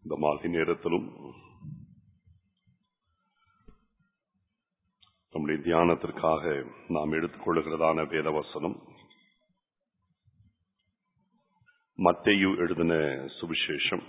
இந்த மாலை நேரத்திலும் நம்முடைய தியானத்திற்காக நாம் எடுத்துக்கொள்கிறதான வேதவசனம் மத்தேயு எழுதின சுவிசேஷம்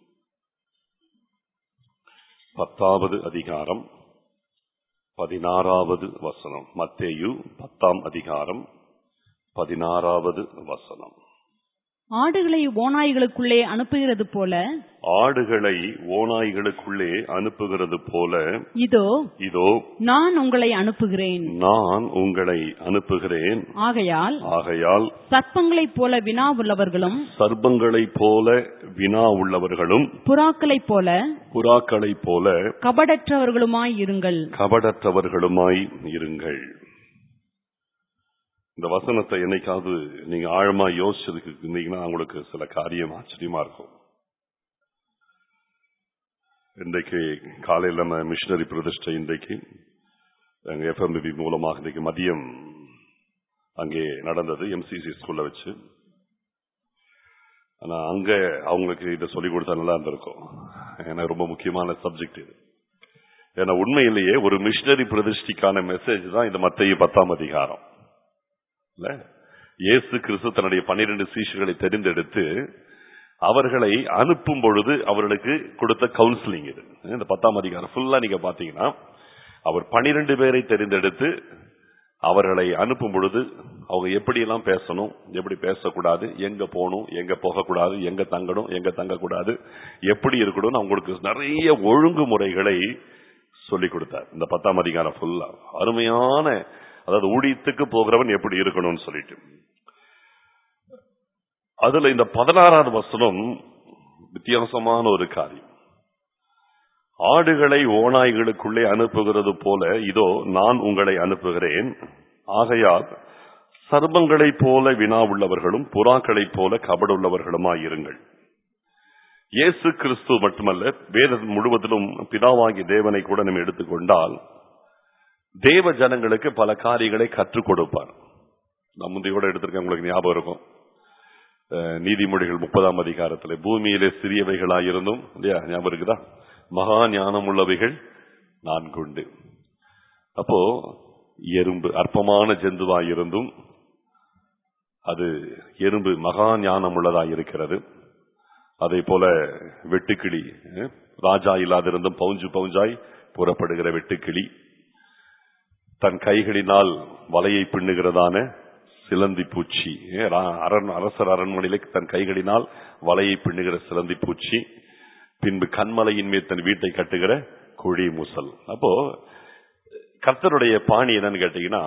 பத்தாவது அதிகாரம் பதினாறாவது வசனம் மத்தேயு பத்தாம் அதிகாரம் பதினாறாவது வசனம் ஆடுகளை ஓநாய்களுக்குள்ளே அனுப்புகிறது போல ஆடுகளை ஓநாய்களுக்குள்ளே அனுப்புகிறது போல இதோ இதோ நான் உங்களை அனுப்புகிறேன் நான் உங்களை அனுப்புகிறேன் ஆகையால் ஆகையால் சர்ப்பங்களைப் போல வினா உள்ளவர்களும் சர்ப்பங்களைப் போல வினா உள்ளவர்களும் புறாக்களைப் போல புறாக்களைப் போல கபடற்றவர்களுமாய் இருங்கள் கபடற்றவர்களுமாய் இருங்கள் இந்த வசனத்தை என்னைக்காவது நீங்க ஆழமா யோசிச்சதுக்கு இருந்தீங்கன்னா உங்களுக்கு சில காரியம் ஆச்சரியமா இருக்கும் இன்றைக்கு காலையில் நம்ம மிஷினரி பிரதிஷ்டை இன்றைக்கு எங்க எஃப்எம்பிபி மூலமாக இன்றைக்கு மதியம் அங்கே நடந்தது எம்சிசி ஸ்கூல்ல வச்சு ஆனா அங்க அவங்களுக்கு இதை சொல்லி கொடுத்தா நல்லா இருந்திருக்கும் ஏன்னா ரொம்ப முக்கியமான சப்ஜெக்ட் இது ஏன்னா உண்மையிலேயே ஒரு மிஷினரி பிரதிஷ்டிக்கான மெசேஜ் தான் இந்த மத்திய பத்தாம் அதிகாரம் இல்ல இயேசு கிறிஸ்து தன்னுடைய பன்னிரண்டு சீஷர்களை தெரிந்தெடுத்து அவர்களை அனுப்பும் பொழுது அவர்களுக்கு கொடுத்த கவுன்சிலிங் இது இந்த பத்தாம் அதிகாரம் ஃபுல்லா நீங்க பாத்தீங்கன்னா அவர் பனிரெண்டு பேரை தெரிந்தெடுத்து அவர்களை அனுப்பும் பொழுது அவங்க எப்படி எல்லாம் பேசணும் எப்படி பேசக்கூடாது எங்க போகணும் எங்க போகக்கூடாது எங்க தங்கணும் எங்க தங்கக்கூடாது எப்படி இருக்கணும்னு அவங்களுக்கு நிறைய ஒழுங்குமுறைகளை சொல்லி கொடுத்தார் இந்த பத்தாம் அதிகாரம் ஃபுல்லா அருமையான அதாவது ஊழியத்துக்கு போகிறவன் எப்படி இருக்கணும்னு சொல்லிட்டு அதுல இந்த பதினாறாவது வசனம் வித்தியாசமான ஒரு காரியம் ஆடுகளை ஓநாய்களுக்குள்ளே அனுப்புகிறது போல இதோ நான் உங்களை அனுப்புகிறேன் ஆகையால் சர்பங்களைப் போல வினா உள்ளவர்களும் புறாக்களைப் போல கபடுள்ளவர்களுமாய் இருங்கள் இயேசு கிறிஸ்து மட்டுமல்ல வேதம் முழுவதிலும் பிதாவாகி தேவனை கூட நம்ம எடுத்துக்கொண்டால் தேவ ஜனங்களுக்கு பல காரியங்களை கற்றுக் கொடுப்பார் நான் முந்தையோட எடுத்திருக்கேன் உங்களுக்கு ஞாபகம் இருக்கும் அஹ் நீதிமொழிகள் முப்பதாம் அதிகாரத்தில் பூமியிலே சிறியவைகளாயிருந்தும் இல்லையா ஞாபகம் இருக்குதா மகா ஞானம் உள்ளவைகள் நான்குண்டு அப்போ எறும்பு அற்பமான ஜந்துவாயிருந்தும் அது எறும்பு மகா ஞானம் உள்ளதாய் இருக்கிறது அதே போல வெட்டுக்கிளி அஹ் ராஜா இல்லாதிருந்தும் பவுஞ்சு பவுஞ்சாய் புறப்படுகிற வெட்டுக்கிளி தன் கைகளினால் வலையை பின்னுகிறதான சிலந்தி பூச்சி அரண் அரசர் அரண்மனையிலே தன் கைகளினால் வலையை பின்னுகிற சிலந்தி பூச்சி பின்பு கண்மலையின் மேல் தன் வீட்டை கட்டுகிற குழி முசல் அப்போ கர்த்தருடைய பாணி என்னன்னு கேட்டீங்கன்னா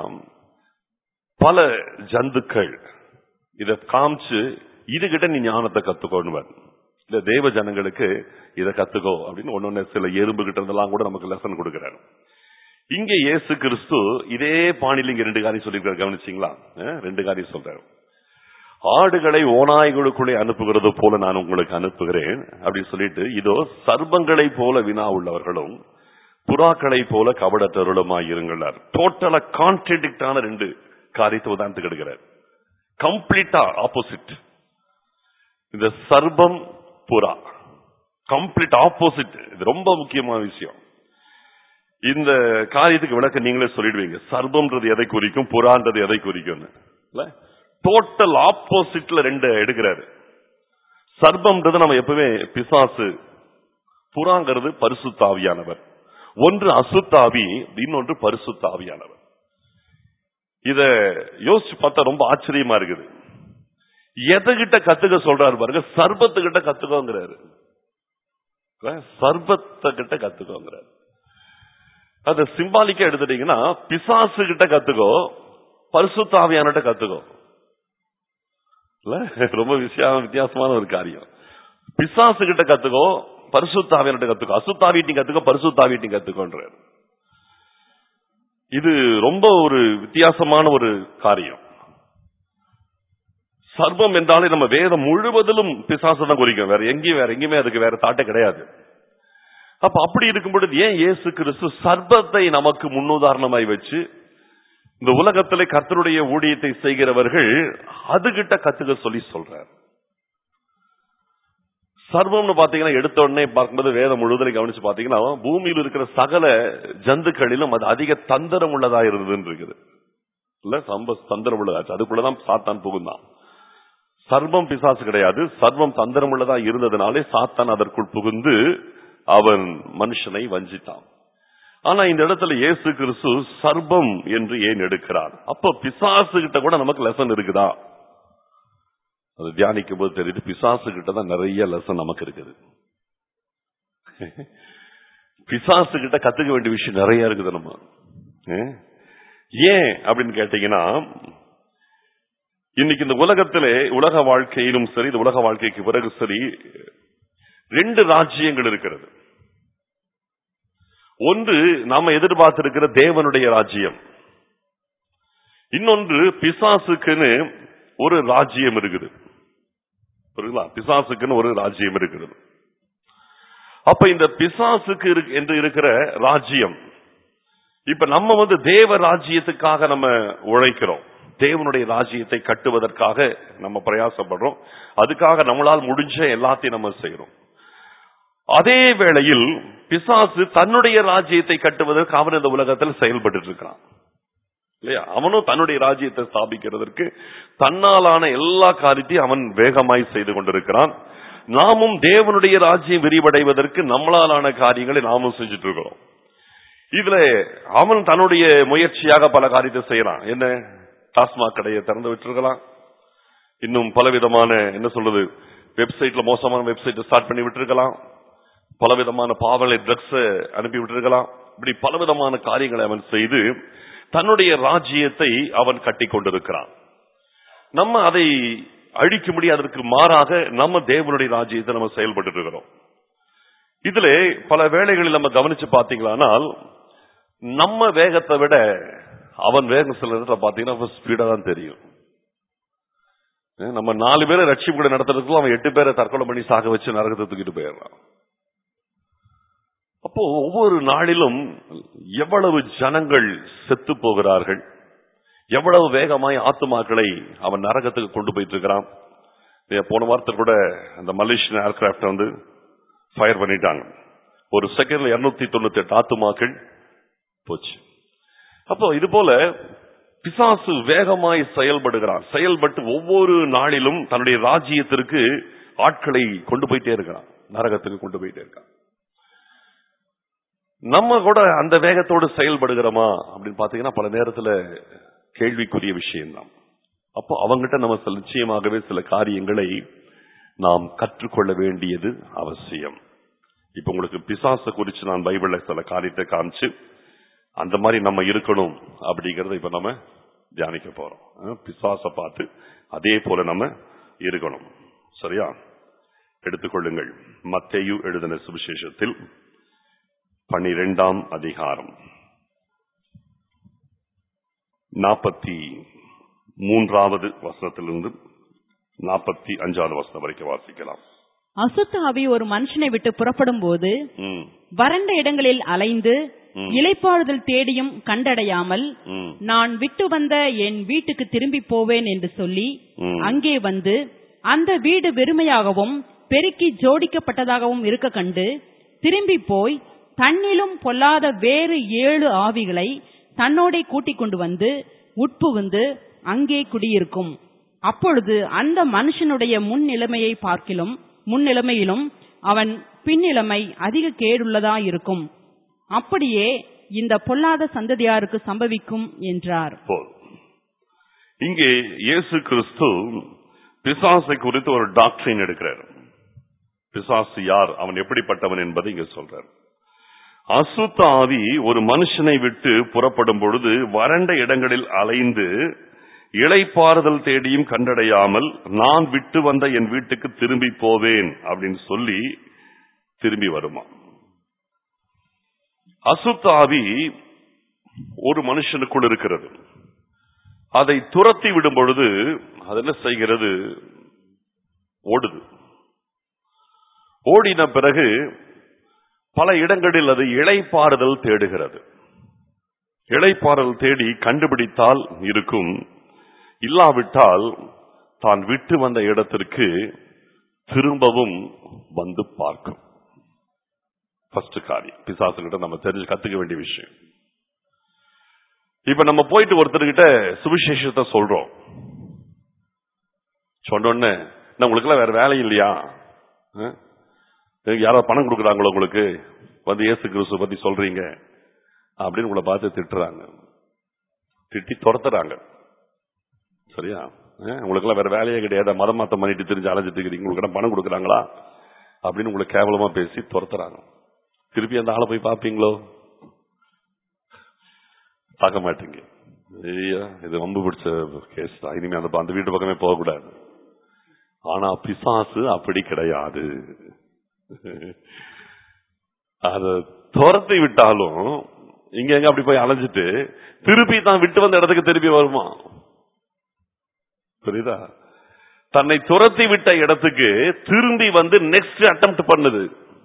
பல ஜந்துக்கள் இத காமிச்சு இதுகிட்ட நீ ஞானத்தை கத்துக்கோன்னு இந்த தேவ ஜனங்களுக்கு இதை கத்துக்கோ அப்படின்னு ஒன்னொன்னு சில எறும்பு கிட்ட இருந்தெல்லாம் கூட நமக்கு லெசன் கொடுக்கிறாரு இங்க இயேசு கிறிஸ்து இதே பாணியில் இங்க ரெண்டு காரியம் சொல்லியிருக்காரு கவனிச்சிங்களா அஹ் ரெண்டு காரியம் சொல்றாரு ஆடுகளை ஓநாய்களுக்குள்ளே அனுப்புகிறது போல நான் உங்களுக்கு அனுப்புகிறேன் அப்படின்னு சொல்லிட்டு இதோ சர்பங்களை போல வினா உள்ளவர்களும் புறாக்களை போல கபடத்தருளுமாய் இருங்களார் டோட்டலா கான்ட்ரடிக்டான ரெண்டு காரியத்தை உதாரணத்துக்கு எடுக்கிறார் கம்ப்ளீட்டா ஆப்போசிட் இந்த சர்பம் புறா கம்ப்ளீட் ஆப்போசிட் இது ரொம்ப முக்கியமான விஷயம் இந்த காரியத்துக்கு விளக்க நீங்களே சொல்லிடுவீங்க சர்பம்ன்றது எதை குறிக்கும் புறான்றது எதை குறிக்கும் டோட்டல் ஆப்போசிட்ல ரெண்டு எடுக்கிறாரு சர்பம்ன்றது நம்ம எப்பவுமே பிசாசு புறாங்கிறது பரிசுத்தாவியானவர் ஒன்று அசுத்தாவி இன்னொன்று பரிசுத்தாவியானவர் இத யோசிச்சு பார்த்தா ரொம்ப ஆச்சரியமா இருக்குது எதுகிட்ட கத்துக்க சொல்றாரு பாருங்க சர்பத்துக்கிட்ட கத்துக்கோங்கிறாரு சர்பத்தை கிட்ட கத்துக்கோங்கிறாரு அது சிம்பாலிக்கா எடுத்துட்டீங்கன்னா பிசாசு கிட்ட கத்துக்கோ பரிசுத்தாவியானிட்ட கத்துக்கோ இல்ல ரொம்ப விஷயம் வித்தியாசமான ஒரு காரியம் பிசாசு கிட்ட கத்துக்கோ பரிசுத்தாவியானிட்ட கத்துக்கோ அசுத்தாவிட்டி கத்துக்கோ பரிசுத்தாவிட்டி கத்துக்கோன்றார் இது ரொம்ப ஒரு வித்தியாசமான ஒரு காரியம் சர்வம் என்றாலே நம்ம வேதம் முழுவதிலும் பிசாசு தான் குறிக்கும் வேற எங்கேயும் வேற எங்கேயுமே அதுக்கு வேற தாட்டே கிடையாது அப்ப அப்படி இருக்கும் பொழுது ஏன் இயேசு கிறிஸ்து சர்பத்தை நமக்கு முன்னுதாரணமாய் வச்சு இந்த உலகத்திலே கர்த்தருடைய ஊழியத்தை செய்கிறவர்கள் அதுகிட்ட கத்துக்க சொல்லி சொல்றார் சர்வம்னு பாத்தீங்கன்னா எடுத்த உடனே பார்க்கும்போது வேதம் முழுவதும் கவனிச்சு பாத்தீங்கன்னா பூமியில் இருக்கிற சகல ஜந்துக்களிலும் அது அதிக தந்திரம் உள்ளதா இருந்ததுன்னு இருக்குது இல்ல சம்ப தந்திரம் உள்ளதாச்சு அதுக்குள்ளதான் சாத்தான் புகுந்தான் சர்வம் பிசாசு கிடையாது சர்வம் தந்திரம் உள்ளதா இருந்ததுனாலே சாத்தான் அதற்குள் புகுந்து அவன் மனுஷனை வஞ்சித்தான் ஆனா இந்த இடத்துல இயேசு கிறிஸ்து சர்வம் என்று ஏன் எடுக்கிறார் அப்ப பிசாசு கிட்ட கூட நமக்கு லெசன் இருக்குதா அது தியானிக்கும் போது தெரியுது பிசாசு கிட்ட தான் நிறைய லெசன் நமக்கு இருக்குது பிசாசு கிட்ட கத்துக்க வேண்டிய விஷயம் நிறைய இருக்குது நம்ம அஹ்? ஏன் அப்படின்னு கேட்டீங்கன்னா இன்னைக்கு இந்த உலகத்திலே உலக வாழ்க்கையிலும் சரி இந்த உலக வாழ்க்கைக்கு பிறகு சரி ரெண்டு ராஜ்யங்கள் இருக்கிறது ஒன்று நாம எதிர்பார்த்திருக்கிற தேவனுடைய ராஜ்யம் இன்னொன்று பிசாசுக்குன்னு ஒரு ராஜ்யம் இருக்குது புரியுங்களா பிசாசுக்குன்னு ஒரு ராஜ்யம் இருக்கிறது அப்ப இந்த பிசாசுக்கு இருக்கு- என்று இருக்கிற ராஜ்யம் இப்ப நம்ம வந்து தேவ ராஜ்யத்துக்காக நம்ம உழைக்கிறோம் தேவனுடைய ராஜ்யத்தை கட்டுவதற்காக நம்ம பிரயாசப்படுறோம் அதுக்காக நம்மளால் முடிஞ்ச எல்லாத்தையும் நம்ம செய்யறோம் அதே வேளையில் பிசாசு தன்னுடைய ராஜ்யத்தை கட்டுவதற்கு அவன் இந்த உலகத்தில் செயல்பட்டு இருக்கிறான் இல்லையா அவனும் தன்னுடைய ராஜ்யத்தை ஸ்தாபிக்கிறதற்கு தன்னாலான எல்லா காரியத்தையும் அவன் வேகமாய் செய்து கொண்டிருக்கிறான் நாமும் தேவனுடைய ராஜ்யம் விரிவடைவதற்கு நம்மளாலான காரியங்களை நாமும் செஞ்சுட்டு இருக்கிறோம் இதுல அவன் தன்னுடைய முயற்சியாக பல காரியத்தை செய்யறான் என்ன டாஸ்மாக் கடையை திறந்து விட்டுருக்கலாம் இன்னும் பலவிதமான என்ன சொல்றது வெப்சைட்ல மோசமான வெப்சைட் ஸ்டார்ட் பண்ணி விட்டுருக்கலாம் பலவிதமான பாவலை ட்ரக்ஸ் அனுப்பி விட்டிருக்கலாம் இப்படி பலவிதமான காரியங்களை அவன் செய்து தன்னுடைய ராஜ்யத்தை அவன் கட்டி கொண்டிருக்கிறான் நம்ம அதை அழிக்க முடியாது அதற்கு மாறாக நம்ம தேவனுடைய ராஜ்யத்தை நம்ம செயல்பட்டு இருக்கிறோம் இதுல பல வேளைகளில் நம்ம கவனிச்சு பாத்தீங்களானால் நம்ம வேகத்தை விட அவன் வேகம் சில இடத்துல பாத்தீங்கன்னா ஸ்பீடா தான் தெரியும் ஏன், நம்ம நாலு பேரை ரட்சிப்பு கூட நடத்துறதுக்குள்ள அவன் எட்டு பேரை தற்கொலை பண்ணி சாக வச்சு நரகத்தை தூக்கிட்டு போயிடுறான் அப்போ ஒவ்வொரு நாளிலும் எவ்வளவு ஜனங்கள் செத்து போகிறார்கள் எவ்வளவு வேகமாய் ஆத்துமாக்களை அவன் நரகத்துக்கு கொண்டு போயிட்டு இருக்கிறான் ஏ, போன வாரத்தில் கூட அந்த மலேசியன் ஏர்கிராப்ட் வந்து ஃபயர் பண்ணிட்டாங்க ஒரு செகண்ட்ல இருநூத்தி தொண்ணூத்தி எட்டு ஆத்துமாக்கள் போச்சு அப்போ இது போல பிசாசு வேகமாய் செயல்படுகிறான் செயல்பட்டு ஒவ்வொரு நாளிலும் தன்னுடைய ராஜ்யத்திற்கு ஆட்களை கொண்டு போயிட்டே இருக்கிறான் நரகத்துக்கு கொண்டு போயிட்டே இருக்கான் நம்ம கூட அந்த வேகத்தோடு செயல்படுகிறோமா அப்படின்னு பாத்தீங்கன்னா பல நேரத்துல கேள்விக்குரிய விஷயம்தான் அப்போ அவங்கிட்ட நம்ம சில நிச்சயமாகவே சில காரியங்களை நாம் கற்றுக்கொள்ள வேண்டியது அவசியம் இப்ப உங்களுக்கு பிசாச குறிச்சு நான் பைபிள்ல சில காரியத்தை காமிச்சு அந்த மாதிரி நம்ம இருக்கணும் அப்படிங்கறத இப்ப நம்ம தியானிக்க போறோம் அஹ் பிசாச பார்த்து அதே போல நம்ம இருக்கணும் சரியா எடுத்துக்கொள்ளுங்கள் மத்தேயு எழுதின சுவிசேஷத்தில் பனிரெண்டாம் அதிகாரம் நாற்பத்தி மூன்றாவது வசனத்திலிருந்து நாற்பத்தி அஞ்சாவது வசனம் வரைக்கும் வாசிக்கலாம் அசுத்த ஆவி ஒரு மனுஷனை விட்டு புறப்படும் போது ம், வறண்ட இடங்களில் அலைந்து ம். இளைப்பாறுதல் தேடியும் கண்டடையாமல் ம், நான் விட்டு வந்த என் வீட்டுக்கு திரும்பி போவேன் என்று சொல்லி ம். அங்கே வந்து அந்த வீடு வெறுமையாகவும் பெருக்கி ஜோடிக்கப்பட்டதாகவும் இருக்க கண்டு திரும்பி போய் தன்னிலும் பொல்லாத வேறு ஏழு ஆவிகளை தன்னோடே கூட்டிக் கொண்டு வந்து உட்புகுந்து அங்கே குடியிருக்கும் அப்பொழுது அந்த மனுஷனுடைய முன் நிலைமையை பார்க்கிலும் முன் நிலைமையிலும் அவன் பின்னிலைமை அதிக கேடுள்ளதாயிருக்கும் அப்படியே இந்த பொல்லாத சந்ததியாருக்கு சம்பவிக்கும் என்றார் போதும் இங்கே இயேசு கிறிஸ்து பிசாசை குறித்து ஒரு டாக்டரின் எடுக்கிறார் பிசாசு யார் அவன் எப்படிப்பட்டவன் என்பதை இங்க சொல்றார் அசுத்த ஆவி ஒரு மனுஷனை விட்டு புறப்படும் பொழுது வறண்ட இடங்களில் அலைந்து இளைப்பாறுதல் தேடியும் கண்டடையாமல் நான் விட்டு வந்த என் வீட்டுக்கு திரும்பி போவேன் அப்படின்னு சொல்லி திரும்பி வருமா அசுத்த ஆவி ஒரு மனுஷனுக்குள் இருக்கிறது அதை துரத்தி விடும் பொழுது அது என்ன செய்கிறது ஓடுது ஓடின பிறகு பல இடங்களில் அது இளைப்பாறுதல் தேடுகிறது இளைப்பாறுதல் தேடி கண்டுபிடித்தால் இருக்கும் இல்லாவிட்டால் தான் விட்டு வந்த இடத்திற்கு திரும்பவும் வந்து பார்க்கும் ஃபர்ஸ்ட் காரியம் பிசாசுகிட்ட நம்ம தெரிஞ்சு கத்துக்க வேண்டிய விஷயம் இப்ப நம்ம போயிட்டு ஒருத்தர்கிட்ட சுவிசேஷத்தை சொல்றோம் சொன்னோடனே "என்ன, உங்களுக்கெல்லாம் வேற வேலை இல்லையா அஹ்? யாரோ பணம் கொடுக்குறாங்களோ உங்களுக்கு வந்து இயேசு கிறிஸ்துவ பத்தி சொல்றீங்க அப்படின்னு உங்களை பார்த்து திட்டுறாங்க திட்டி துரத்துறாங்க சரியா அஹ், உங்களுக்கெல்லாம் வேற வேலையே கிடையாது மதம் மாத்தம் பண்ணிட்டு தெரிஞ்சு அலைஞ்சிட்டு இருக்கிறீங்க உங்களுக்கு என்ன பணம் கொடுக்குறாங்களா அப்படின்னு உங்களை கேவலமா பேசி துரத்துறாங்க திருப்பி அந்த ஆளை போய் பார்ப்பீங்களோ பார்க்க மாட்டீங்க ஐயா இது வம்பு பிடிச்ச கேஸ் தான் இனிமே அந்த அந்த வீட்டு பக்கமே போகக்கூடாது ஆனா பிசாசு அப்படி கிடையாது அத துரத்தி விட்டாலும் இங்க எங்க அப்படி போய் அலைஞ்சிட்டு திருப்பி தான் விட்டு வந்த இடத்துக்கு திருப்பி வருமா புரியுதா தன்னை துரத்தி விட்ட இடத்துக்கு திரும்பி வந்து நெக்ஸ்ட் அட்டெம்ட் பண்ணுது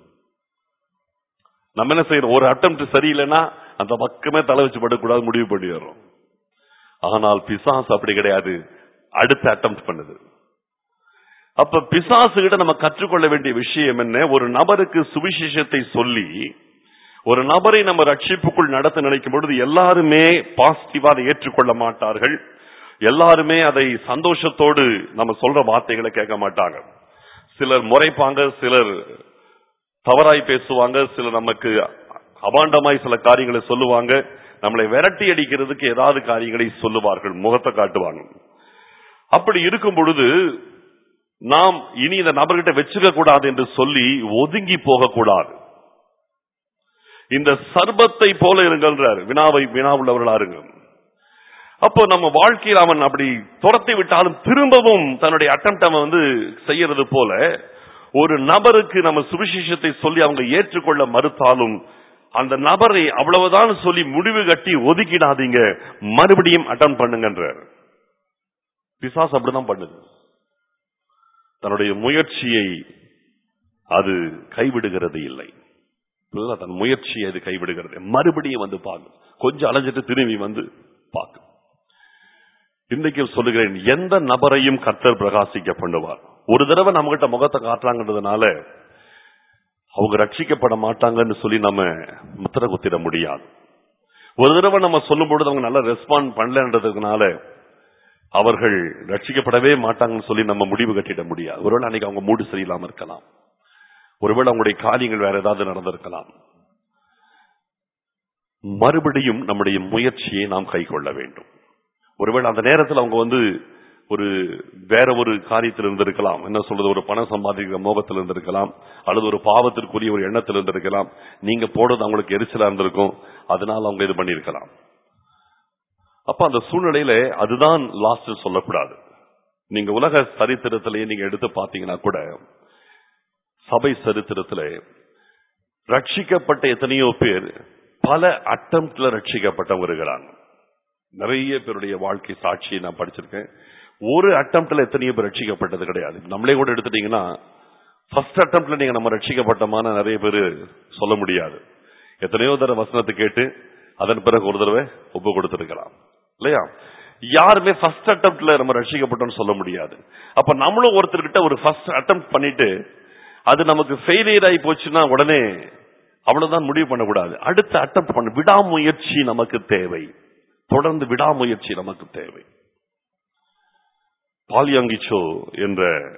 நம்ம என்ன செய்யறோம் ஒரு அட்டெம்ட் சரியில்லைன்னா அந்த பக்கமே தலை வச்சு படக்கூடாது முடிவு பண்ணிடுறோம் ஆனால் பிசாசு அப்படி கிடையாது அடுத்த அட்டெம்ட் பண்ணுது அப்ப பிசாசு கிட்ட நம்ம கற்றுக்கொள்ள வேண்டிய விஷயம் என்ன ஒரு நபருக்கு சுவிசேஷத்தை சொல்லி ஒரு நபரை நம்ம ரட்சிப்புக்குள் நடத்த நினைக்கும் பொழுது எல்லாருமே பாசிட்டிவா அதை ஏற்றுக்கொள்ள மாட்டார்கள் எல்லாருமே அதை சந்தோஷத்தோடு நம்ம சொல்ற வார்த்தைகளை கேட்க மாட்டாங்க சிலர் முறைப்பாங்க சிலர் தவறாய் பேசுவாங்க சிலர் நமக்கு அபாண்டமாய் சில காரியங்களை சொல்லுவாங்க நம்மளை விரட்டி அடிக்கிறதுக்கு ஏதாவது காரியங்களை சொல்லுவார்கள் முகத்தை காட்டுவாங்க அப்படி இருக்கும் பொழுது நாம் இனி இந்த நபர்கிட்ட வச்சுக்க கூடாது என்று சொல்லி ஒதுங்கி போகக்கூடாது இந்த சர்பத்தை போல இருங்கன்றார் வினாவை வினா உள்ளவர்களா இருங்க அப்போ நம்ம வாழ்க்கையில் அவன் அப்படி துரத்தி விட்டாலும் திரும்பவும் தன்னுடைய அட்டம் அவன் வந்து செய்யறது போல ஒரு நபருக்கு நம்ம சுவிசேஷத்தை சொல்லி அவங்க ஏற்றுக்கொள்ள மறுத்தாலும் அந்த நபரை அவ்வளவுதான் சொல்லி முடிவு கட்டி ஒதுக்கிடாதீங்க மறுபடியும் அட்டம் பண்ணுங்கன்றார் பிசாஸ் அப்படிதான் பண்ணுது தன்னுடைய முயற்சியை அது கைவிடுகிறது இல்லை புரியுதா? தன் முயற்சியை அது கைவிடுகிறது மறுபடியும் வந்து பார்க்கும் கொஞ்சம் அலைஞ்சிட்டு திரும்பி வந்து பார்க்கும் இன்றைக்கு சொல்லுகிறேன் எந்த நபரையும் கர்த்தர் பிரகாசிக்க பண்ணுவார் ஒரு தடவை நம்ம கிட்ட முகத்தை காட்டுறாங்கன்றதுனால அவங்க ரட்சிக்கப்பட மாட்டாங்கன்னு சொல்லி நம்ம முத்திர குத்திட முடியாது ஒரு தடவை நம்ம சொல்லும் பொழுது அவங்க நல்லா ரெஸ்பாண்ட் பண்ணலன்றதுனால அவர்கள் ரட்சிக்கப்படவே மாட்டாங்கன்னு சொல்லி நம்ம முடிவு கட்டிட முடியாது ஒருவேளை அன்னைக்கு அவங்க மூடு சரியில்லாம இருக்கலாம் ஒருவேளை அவங்களுடைய காரியங்கள் வேற ஏதாவது நடந்திருக்கலாம் மறுபடியும் நம்முடைய முயற்சியை நாம் கைக்கொள்ள வேண்டும் ஒருவேளை அந்த நேரத்தில் அவங்க வந்து ஒரு வேற ஒரு காரியத்தில் இருந்திருக்கலாம் என்ன சொல்றது ஒரு பணம் சம்பாதிக்கிற மோகத்தில் இருந்திருக்கலாம் அல்லது ஒரு பாவத்திற்குரிய ஒரு எண்ணத்தில் இருந்திருக்கலாம் நீங்க போடுறது அவங்களுக்கு எரிச்சலா இருந்திருக்கும் அதனால அவங்க இது பண்ணியிருக்கலாம் அப்ப அந்த சூழ்நிலையில அதுதான் லாஸ்ட் சொல்லக்கூடாது நீங்க உலக சரித்திரத்திலேயே நீங்க எடுத்து பாத்தீங்கன்னா கூட சபை சரித்திரத்துல ரட்சிக்கப்பட்ட எத்தனையோ பேர் பல அட்டம்ப்ட்ல ரட்சிக்கப்பட்டவங்க இருக்கிறாங்க நிறைய பேருடைய வாழ்க்கை சாட்சியை நான் படிச்சிருக்கேன் ஒரு அட்டம்ப்ட்ல எத்தனையோ பேர் ரட்சிக்கப்பட்டது கிடையாது நம்மளே கூட எடுத்துட்டீங்கன்னா ஃபர்ஸ்ட் அட்டம்ப்ட்ல நீங்க நம்ம ரட்சிக்கப்பட்டமான நிறைய பேர் சொல்ல முடியாது எத்தனையோ தடவை வசனத்தை கேட்டு அதன் பிறகு ஒரு தடவை ஒப்பு கொடுத்திருக்கலாம் இல்லையா யாருமே ஃபர்ஸ்ட் அட்டம்ப்ட்ல நம்ம ரட்சிக்கப்பட்டோம்னு சொல்ல முடியாது அப்ப நம்மளும் ஒருத்தர்கிட்ட ஒரு ஃபர்ஸ்ட் அட்டம் பண்ணிட்டு அது நமக்கு ஃபெயிலியர் ஆகி போச்சுன்னா உடனே அவ்வளவுதான் முடிவு பண்ணக்கூடாது அடுத்த அட்டம் பண்ண விடாமுயற்சி நமக்கு தேவை தொடர்ந்து விடாமுயற்சி நமக்கு தேவை பாலியாங்கிச்சோ என்ற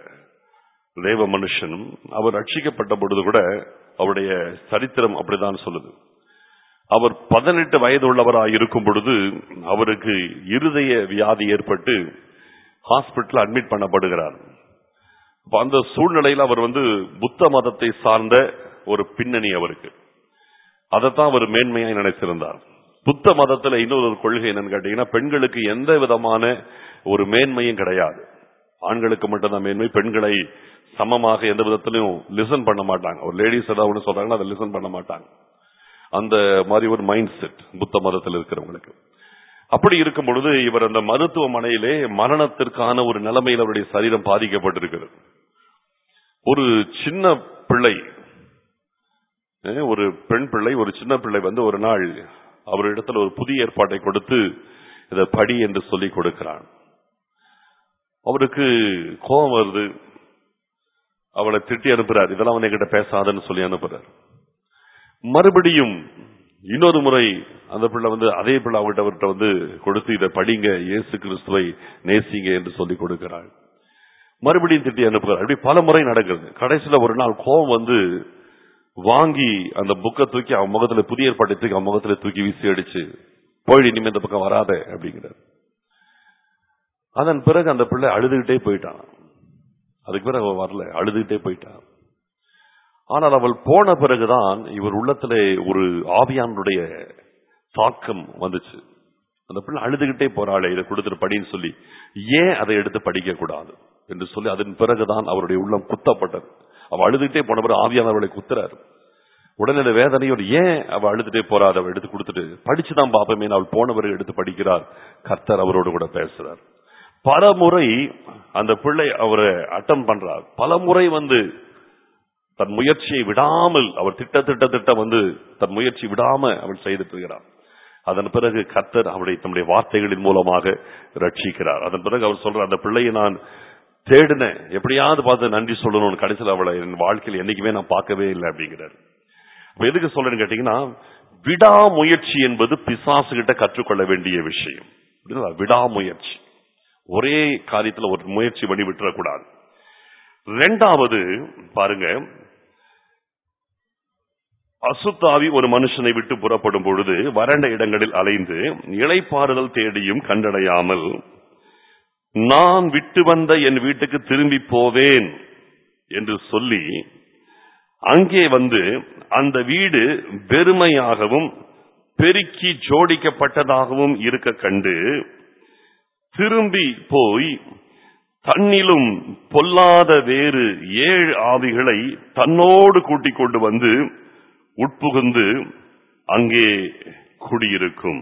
தேவ மனுஷன் அவர் ரட்சிக்கப்பட்ட பொழுது கூட அவருடைய சரித்திரம் அப்படிதான் சொல்லுது அவர் பதினெட்டு வயது உள்ளவராக இருக்கும் பொழுது அவருக்கு இருதய வியாதி ஏற்பட்டு ஹாஸ்பிட்டல் அட்மிட் பண்ணப்படுகிறார் அப்ப அந்த சூழ்நிலையில் அவர் வந்து புத்த மதத்தை சார்ந்த ஒரு பின்னணி அவருக்கு அதைத்தான் அவர் மேன்மையாய் நினைச்சிருந்தார் புத்த மதத்துல இன்னொரு ஒரு கொள்கை என்னன்னு கேட்டீங்கன்னா பெண்களுக்கு எந்த விதமான ஒரு மேன்மையும் கிடையாது ஆண்களுக்கு மட்டும்தான் மேன்மை பெண்களை சமமாக எந்த விதத்திலையும் லிசன் பண்ண மாட்டாங்க ஒரு லேடிஸ் ஏதாவது ஒன்று சொல்றாங்கன்னா அதை லிசன் பண்ண மாட்டாங்க அந்த மாதிரி ஒரு மைண்ட் செட் புத்த மதத்தில் இருக்கிறவங்களுக்கு அப்படி இருக்கும் பொழுது இவர் அந்த மருத்துவமனையிலே மரணத்திற்கான ஒரு நிலைமையில் அவருடைய சரீரம் பாதிக்கப்பட்டிருக்கிறது ஒரு சின்ன பிள்ளை அஹ், ஒரு பெண் பிள்ளை ஒரு சின்ன பிள்ளை வந்து ஒரு நாள் அவரிடத்துல ஒரு புதிய ஏற்பாட்டை கொடுத்து இதை படி என்று சொல்லி கொடுக்கிறான் அவருக்கு கோபம் வருது அவளை திட்டி அனுப்புறார் இதெல்லாம் அவன் என்கிட்ட பேசாதன்னு சொல்லி அனுப்புறார் மறுபடியும் இன்னொரு முறை அந்த பிள்ளை வந்து அதே பிள்ளை அவர்கிட்ட அவர்கிட்ட வந்து கொடுத்து இதை படிங்க இயேசு கிறிஸ்துவை நேசிங்க என்று சொல்லி கொடுக்கிறாள் மறுபடியும் திட்டி அனுப்புகிறார் அப்படி பல முறை நடக்கிறது கடைசியில ஒரு நாள் கோபம் வந்து வாங்கி அந்த புக்கை தூக்கி அவன் முகத்துல புதிய ஏற்பாட்டை தூக்கி அவன் முகத்துல தூக்கி வீசி அடிச்சு போயிடு இனிமே இந்த பக்கம் வராத அப்படிங்கிறார் அதன் பிறகு அந்த பிள்ளை அழுதுகிட்டே போயிட்டான் அதுக்கு பிறகு அவன் வரல அழுதுகிட்டே போயிட்டான் ஆனால் அவள் போன பிறகுதான் இவர் உள்ளத்திலே ஒரு ஆவியானுடைய தாக்கம் வந்துச்சு அந்த பிள்ளை அழுதுகிட்டே போறாளே இதை கொடுத்துட்டு படின்னு சொல்லி ஏன் அதை எடுத்து படிக்க கூடாது என்று சொல்லி அதன் பிறகுதான் அவருடைய உள்ளம் குத்தப்பட்டது அவ அழுதுகிட்டே போன பிறகு ஆவியான அவளை குத்துறாரு உடனே அந்த வேதனையோடு ஏன் அவ அழுதுட்டே போறாது அவ எடுத்து கொடுத்துட்டு படிச்சுதான் பாப்பமே அவள் போன பிறகு எடுத்து படிக்கிறார் கர்த்தர் அவரோடு கூட பேசுறார் பல முறை அந்த பிள்ளை அவரை அட்டம் பண்றார் பல முறை வந்து தன் முயற்சியை விடாமல் அவர் திட்ட திட்ட திட்ட வந்து தன் முயற்சி விடாம அவள் செய்துட்டு இருக்கிறார் அதன் பிறகு கர்த்தர் அவருடைய தம்முடைய வார்த்தைகளின் மூலமாக ரட்சிக்கிறார் அதன் பிறகு அவர் சொல்ற அந்த பிள்ளையை நான் தேடினேன் எப்படியாவது பார்த்து நன்றி சொல்லணும்னு கடைசியில் அவளை என் வாழ்க்கையில் என்னைக்குமே நான் பார்க்கவே இல்லை அப்படிங்கிறார் அப்ப எதுக்கு சொல்றேன்னு கேட்டீங்கன்னா விடாமுயற்சி என்பது பிசாசு கிட்ட கற்றுக்கொள்ள வேண்டிய விஷயம் புரியுதா? விடாமுயற்சி ஒரே காரியத்துல ஒரு முயற்சி பண்ணி விட்டுறக்கூடாது ரெண்டாவது பாருங்க அசுத்தாவி ஒரு மனுஷனை விட்டு புறப்படும் பொழுது வறண்ட இடங்களில் அலைந்து இளைப்பாறுதல் தேடியும் கண்டடையாமல் நான் விட்டு வந்த என் வீட்டுக்கு திரும்பி போவேன் என்று சொல்லி அங்கே வந்து அந்த வீடு வெறுமையாகவும் பெருக்கி ஜோடிக்கப்பட்டதாகவும் இருக்க கண்டு திரும்பி போய் தன்னிலும் பொல்லாத வேறு ஏழு ஆவிகளை தன்னோடு கூட்டிக் கொண்டு வந்து உட்புகுந்து அங்கே குடியிருக்கும்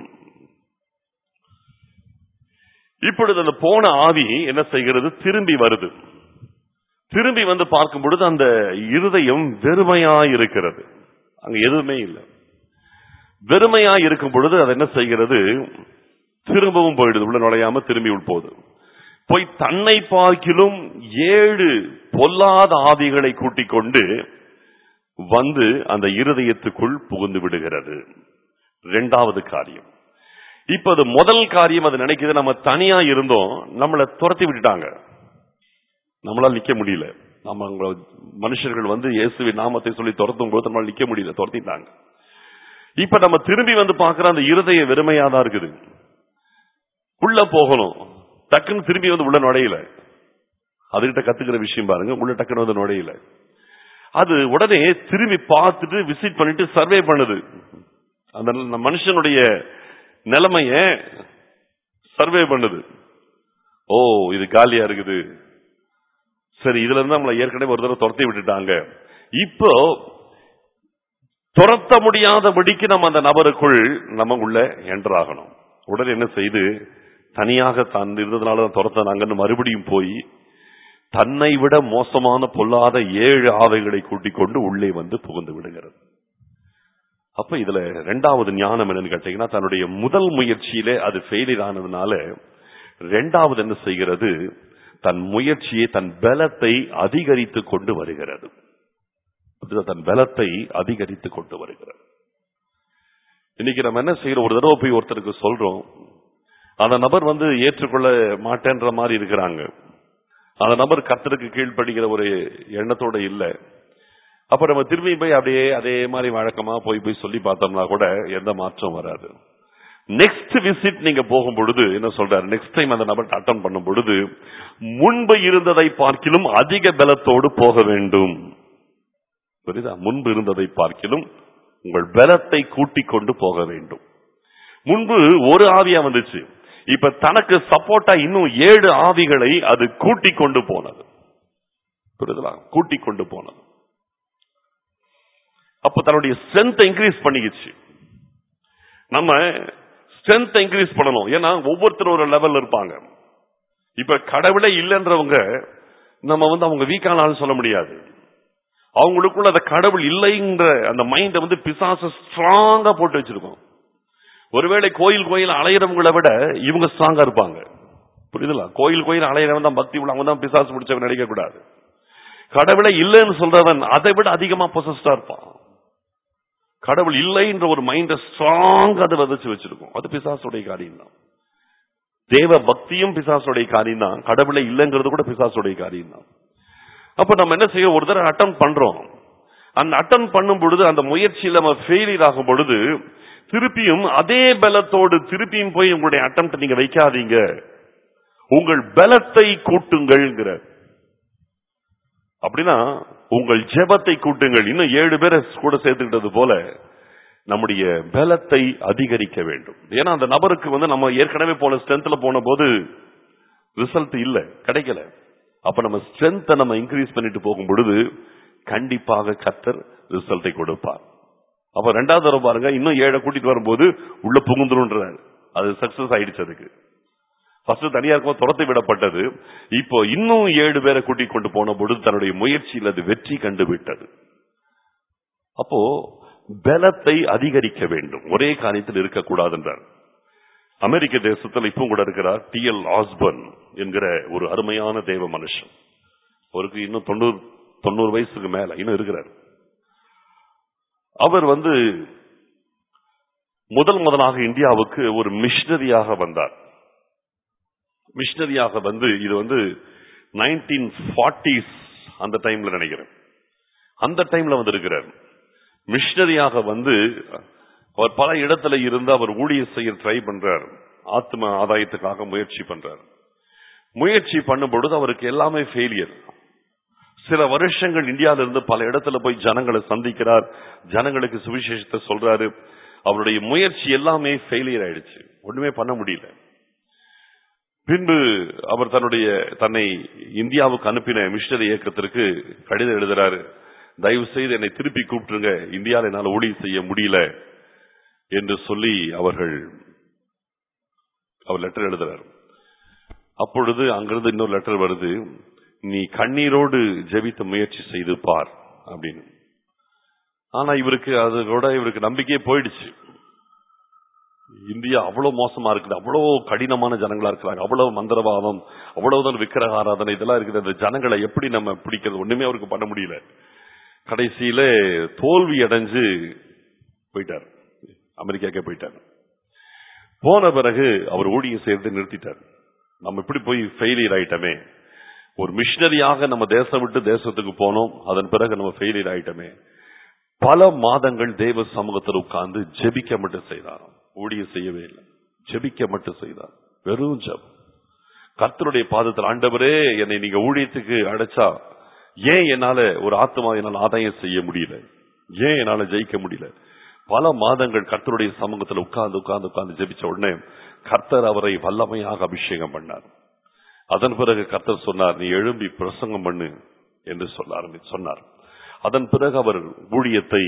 இப்பொழுது அந்த போன ஆவி என்ன செய்கிறது திரும்பி வருது திரும்பி வந்து பார்க்கும் பொழுது அந்த இருதயம் வெறுமையா இருக்கிறது அங்க எதுவுமே இல்லை வெறுமையா இருக்கும் பொழுது அது என்ன செய்கிறது திரும்பவும் போயிடுது உள்ள நுழையாம திரும்பி உள் போகுது போய் தன்னை பார்க்கிலும் ஏழு பொல்லாத ஆவிகளை கூட்டிக் கொண்டு வந்து அந்த இருதயத்துக்குள் புகுந்து விடுகிறது இரண்டாவது காரியம் இப்ப அது முதல் காரியம் அது நினைக்குது நம்ம தனியா இருந்தோம் நம்மளை துரத்தி விட்டுட்டாங்க நம்மளால நிக்க முடியல நம்ம அவங்க மனுஷர்கள் வந்து இயேசுவின் நாமத்தை சொல்லி துரத்தும் போது நம்மளால நிக்க முடியல துரத்திட்டாங்க இப்ப நம்ம திரும்பி வந்து பார்க்கிற அந்த இருதய வெறுமையா தான் இருக்குது உள்ள போகணும் டக்குன்னு திரும்பி வந்து உள்ள நுழையல அதுகிட்ட கத்துக்கிற விஷயம் பாருங்க உள்ள டக்குன்னு வந்து நுழையல அது உடனே திரும்பி பார்த்துட்டு விசிட் பண்ணிட்டு சர்வே பண்ணுது அந்த மனுஷனுடைய நிலைமைய சர்வே பண்ணுது ஓ இது காலியா இருக்குது சரி இதுல இருந்து நம்மளை ஏற்கனவே ஒரு தடவை துரத்தி விட்டுட்டாங்க இப்போ துரத்த முடியாதபடிக்கு நம்ம அந்த நபருக்குள் நம்ம உள்ள என்டராகணும் உடனே என்ன செய்து தனியாக தான் இருந்ததுனால தான் துரத்தாங்கன்னு மறுபடியும் போய் தன்னை விட மோசமான பொல்லாத ஏழு ஆவைகளை கூட்டிக் கொண்டு உள்ளே வந்து புகுந்து விடுகிறது அப்ப இதுல ரெண்டாவது ஞானம் என்னன்னு கேட்டீங்கன்னா தன்னுடைய முதல் முயற்சியிலே அது ஃபெயிலியர் ஆனதுனால ரெண்டாவது என்ன செய்கிறது தன் முயற்சியை தன் பலத்தை அதிகரித்து கொண்டு வருகிறது தன் பலத்தை அதிகரித்து கொண்டு வருகிறது இன்னைக்கு நம்ம என்ன செய்யறோம் ஒரு தடவை போய் ஒருத்தருக்கு சொல்றோம் அந்த நபர் வந்து ஏற்றுக்கொள்ள மாட்டேன்ற மாதிரி இருக்கிறாங்க அந்த நபர் கத்தருக்கு கீழ்ப்படுகிற ஒரு எண்ணத்தோட இல்ல அப்ப நம்ம திரும்பி போய் அப்படியே அதே மாதிரி வழக்கமா போய் போய் சொல்லி பார்த்தோம்னா கூட எந்த மாற்றம் வராது நெக்ஸ்ட் விசிட் நீங்க போகும் பொழுது என்ன சொல்றாரு நெக்ஸ்ட் டைம் அந்த நபர் அட்டன் பண்ணும் பொழுது முன்பு இருந்ததை பார்க்கிலும் அதிக பலத்தோடு போக வேண்டும் புரியுதா முன்பு இருந்ததை பார்க்கிலும் உங்கள் பலத்தை கூட்டிக் கொண்டு போக வேண்டும் முன்பு ஒரு ஆவியா வந்துச்சு இப்ப தனக்கு சப்போர்ட்டா இன்னும் ஏழு ஆவிகளை அது கூட்டிக் கொண்டு போனது புரியுதா கூட்டிக் கொண்டு போனது அப்ப தன்னுடைய ஸ்ட்ரென்த் இன்க்ரீஸ் பண்ணிக்கிச்சு நம்ம ஸ்ட்ரென்த் இன்க்ரீஸ் பண்ணணும் ஏன்னா ஒவ்வொருத்தரும் ஒரு லெவல் இருப்பாங்க இப்ப கடவுளே இல்லைன்றவங்க நம்ம வந்து அவங்க வீக்கான ஆள் சொல்ல முடியாது அவங்களுக்குள்ள அந்த கடவுள் இல்லைன்ற அந்த மைண்ட வந்து பிசாச ஸ்ட்ராங்கா போட்டு வச்சிருக்கோம் ஒருவேளை கோயில் கோயில் அலையிறவங்களை விட இவங்க ஸ்ட்ராங்கா இருப்பாங்க புரியுதுல கோயில் கோயில் அலையிறவன் தான் பக்தி உள்ளவங்க தான் பிசாசு பிடிச்சவன் நினைக்க கூடாது கடவுளை இல்லைன்னு சொல்றவன் அதை விட அதிகமா பொசஸ்டா இருப்பான் கடவுள் இல்லைன்ற ஒரு மைண்ட ஸ்ட்ராங் அதை விதைச்சு வச்சிருக்கும் அது பிசாசுடைய காரியம் தான் தேவ பக்தியும் பிசாசுடைய காரியம் தான் கடவுளை இல்லைங்கிறது கூட பிசாசுடைய காரியம் தான் அப்ப நம்ம என்ன செய்ய ஒரு தடவை அட்டம் பண்றோம் அந்த அட்டன் பண்ணும் பொழுது அந்த முயற்சியில நம்ம ஃபெயிலியர் ஆகும் பொழுது திருப்பியும் அதே பலத்தோடு திருப்பியும் போய் உங்களுடைய அட்டம் நீங்க வைக்காதீங்க உங்கள் பலத்தை கூட்டுங்கள்ங்கிற அப்படின்னா உங்கள் ஜெபத்தை கூட்டுங்கள் இன்னும் ஏழு பேரை கூட சேர்த்துக்கிட்டது போல நம்முடைய பலத்தை அதிகரிக்க வேண்டும் ஏன்னா அந்த நபருக்கு வந்து நம்ம ஏற்கனவே போன ஸ்ட்ரென்த்ல போன போது ரிசல்ட் இல்ல கிடைக்கல அப்ப நம்ம ஸ்ட்ரென்த்தை நம்ம இன்க்ரீஸ் பண்ணிட்டு போகும் பொழுது கண்டிப்பாக கத்தர் ரிசல்ட்டை கொடுப்பார் அப்ப ரெண்டாவது தடவை பாருங்க இன்னும் ஏழை கூட்டிட்டு வரும்போது உள்ள புகுந்துருன்றாரு அது சக்சஸ் ஆயிடுச்சு அதுக்கு ஃபர்ஸ்ட் தனியா இருக்கும் துரத்தி விடப்பட்டது இப்போ இன்னும் ஏழு பேரை கூட்டிக் கொண்டு போன பொழுது தன்னுடைய முயற்சியில் அது வெற்றி கண்டு விட்டது அப்போ பலத்தை அதிகரிக்க வேண்டும் ஒரே காரியத்தில் இருக்கக்கூடாது என்றார் அமெரிக்க தேசத்தில் இப்பவும் கூட இருக்கிறார் டி எல் ஆஸ்பர்ன் என்கிற ஒரு அருமையான தேவ மனுஷன் அவருக்கு இன்னும் தொண்ணூறு தொண்ணூறு வயசுக்கு மேல இன்னும் இருக்கிறார் அவர் வந்து முதல் முதலாக இந்தியாவுக்கு ஒரு மிஷனரியாக வந்தார் மிஷனரியாக வந்து இது வந்து நைன்டீன் ஃபார்ட்டிஸ் அந்த டைம்ல நினைக்கிறேன் அந்த டைம்ல வந்து இருக்கிறார் மிஷனரியாக வந்து அவர் பல இடத்துல இருந்து அவர் ஊழியர் செய்ய ட்ரை பண்றார் ஆத்ம ஆதாயத்துக்காக முயற்சி பண்றார் முயற்சி பண்ணும் பொழுது அவருக்கு எல்லாமே ஃபெயிலியர் சில வருஷங்கள் இந்தியாவில இருந்து பல இடத்துல போய் ஜனங்களை சந்திக்கிறார் ஜனங்களுக்கு சுவிசேஷத்தை சொல்றாரு அவருடைய முயற்சி எல்லாமே ஃபெயிலியர் ஆயிடுச்சு ஒண்ணுமே பண்ண முடியல பின்பு அவர் தன்னுடைய தன்னை இந்தியாவுக்கு அனுப்பின மிஷனரி இயக்கத்திற்கு கடிதம் எழுதுறாரு தயவு செய்து என்னை திருப்பி கூப்பிட்டுருங்க இந்தியாவில் என்னால் ஊழியம் செய்ய முடியல என்று சொல்லி அவர்கள் அவர் லெட்டர் எழுதுறாரு அப்பொழுது அங்கிருந்து இன்னொரு லெட்டர் வருது நீ கண்ணீரோடு ஜெபித்த முயற்சி செய்து பார் அப்படின்னு ஆனா இவருக்கு அது கூட இவருக்கு நம்பிக்கையே போயிடுச்சு இந்தியா அவ்வளவு மோசமா இருக்குது அவ்வளவு கடினமான ஜனங்களா இருக்கிறாங்க அவ்வளவு மந்திரவாதம் அவ்வளவுதான் விக்கிரக ஆராதனை இதெல்லாம் இருக்குது அந்த ஜனங்களை எப்படி நம்ம பிடிக்கிறது ஒண்ணுமே அவருக்கு பண்ண முடியல கடைசியில தோல்வி அடைஞ்சு போயிட்டார் அமெரிக்காக்கே போயிட்டார் போன பிறகு அவர் ஊழியம் செய்யறது நிறுத்திட்டார் நம்ம இப்படி போய் ஃபெயிலியர் ஆயிட்டமே ஒரு மிஷனரியாக நம்ம தேசம் விட்டு தேசத்துக்கு போனோம் அதன் பிறகு நம்ம ஃபெயிலியர் ஆயிட்டமே பல மாதங்கள் தேவ சமூகத்தில் உட்கார்ந்து ஜெபிக்க மட்டும் செய்தாராம் ஊழியம் செய்யவே இல்லை ஜெபிக்க மட்டும் செய்தார் வெறும் ஜெபம் கர்த்தருடைய பாதத்தில் ஆண்டவரே என்னை நீங்க ஊழியத்துக்கு அடைச்சா ஏன் என்னால ஒரு ஆத்மா என்னால் ஆதாயம் செய்ய முடியல ஏன் என்னால ஜெயிக்க முடியல பல மாதங்கள் கர்த்தருடைய சமூகத்தில் உட்கார்ந்து உட்கார்ந்து உட்கார்ந்து ஜெபிச்ச உடனே கர்த்தர் அவரை வல்லமையாக அபிஷேகம் பண்ணார் அதன் பிறகு கர்த்தர் சொன்னார் நீ எழும்பி பிரசங்கம் பண்ணு என்று சொல்ல ஆரம்பி சொன்னார் அதன் பிறகு அவர் ஊழியத்தை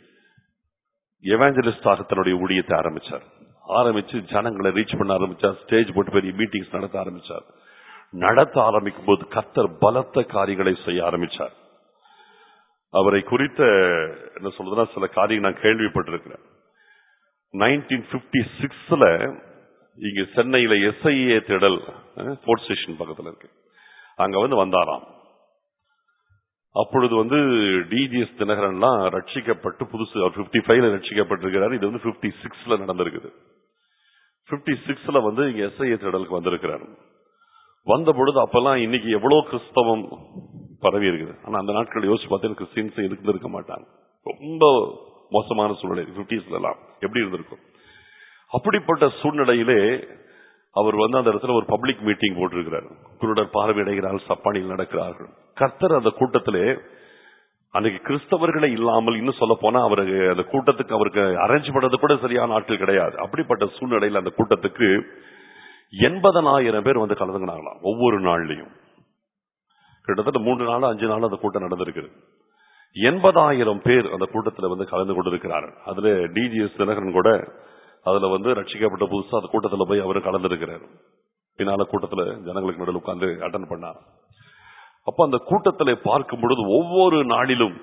எவாஞ்சலிஸ்டாக தன்னுடைய ஊழியத்தை ஆரம்பிச்சார் ஆரம்பிச்சு ஜனங்களை ரீச் பண்ண ஆரம்பிச்சார் ஸ்டேஜ் போட்டு பெரிய மீட்டிங்ஸ் நடத்த ஆரம்பிச்சார் நடத்த ஆரம்பிக்கும் போது கர்த்தர் பலத்த காரியங்களை செய்ய ஆரம்பிச்சார் அவரை குறித்த என்ன சொல்றதுன்னா சில காரியம் நான் கேள்விப்பட்டிருக்கிறேன் நைன்டீன் பிப்டி சிக்ஸ்ல இங்க சென்னையில எஸ்ஐஏ திடல் போர்ட் ஸ்டேஷன் பக்கத்துல இருக்கு அங்க வந்து வந்தாராம் அப்பொழுது வந்து டிஜிஎஸ் தினகரன்லாம் ரட்சிக்கப்பட்டு புதுசு அவர் பிப்டி ஃபைவ்ல ரட்சிக்கப்பட்டிருக்கிறார் இது வந்து பிப்டி சிக்ஸ்ல நடந்திருக்குது பிப்டி சிக்ஸ்ல வந்து இங்க எஸ்ஐஏ திடலுக்கு வந்திருக்கிறார் வந்த பொழுது அப்பெல்லாம் இன்னைக்கு எவ்வளவு கிறிஸ்தவம் பரவி இருக்குது ஆனா அந்த நாட்கள் யோசிச்சு பார்த்தீங்கன்னா கிறிஸ்டின்ஸ் இருக்க மாட்டாங்க ரொம்ப மோசமான சூழ்நிலை பிப்டிஸ்ல எல்லாம் எப்படி இருந்திருக்கும் அப்படிப்பட்ட சூழ்நிலையிலே அவர் வந்து அந்த இடத்துல ஒரு பப்ளிக் மீட்டிங் போட்டிருக்கிறார் குருடர் பார்வையிடுகிறார்கள் சப்பானியில் நடக்கிறார்கள் கர்த்தர் அந்த கூட்டத்திலே அன்னைக்கு கிறிஸ்தவர்களே இல்லாமல் இன்னும் சொல்ல போனா அவருக்கு அந்த கூட்டத்துக்கு அவருக்கு அரேஞ்ச் பண்ணது கூட சரியான ஆட்கள் கிடையாது அப்படிப்பட்ட சூழ்நிலையில் அந்த கூட்டத்துக்கு எண்பதனாயிரம் பேர் வந்து கலந்துங்கினாங்களாம் ஒவ்வொரு நாள்லையும் கிட்டத்தட்ட மூன்று நாள் அஞ்சு நாள் அந்த கூட்டம் நடந்திருக்குது எண்பதாயிரம் பேர் அந்த கூட்டத்தில் வந்து கலந்து கொண்டிருக்கிறார்கள் அதுல டிஜிஎஸ் தினகரன் கூட அதுல வந்து ரட்சிக்கப்பட்ட புதுசா அந்த கூட்டத்தில் போய் அவர் கலந்துருக்கிறார் பின்னால கூட்டத்தில் ஜனங்களுக்கு நடுவில் உட்கார்ந்து அட்டன் பண்ணார் அப்ப அந்த கூட்டத்தில் பார்க்கும் பொழுது ஒவ்வொரு நாளிலும்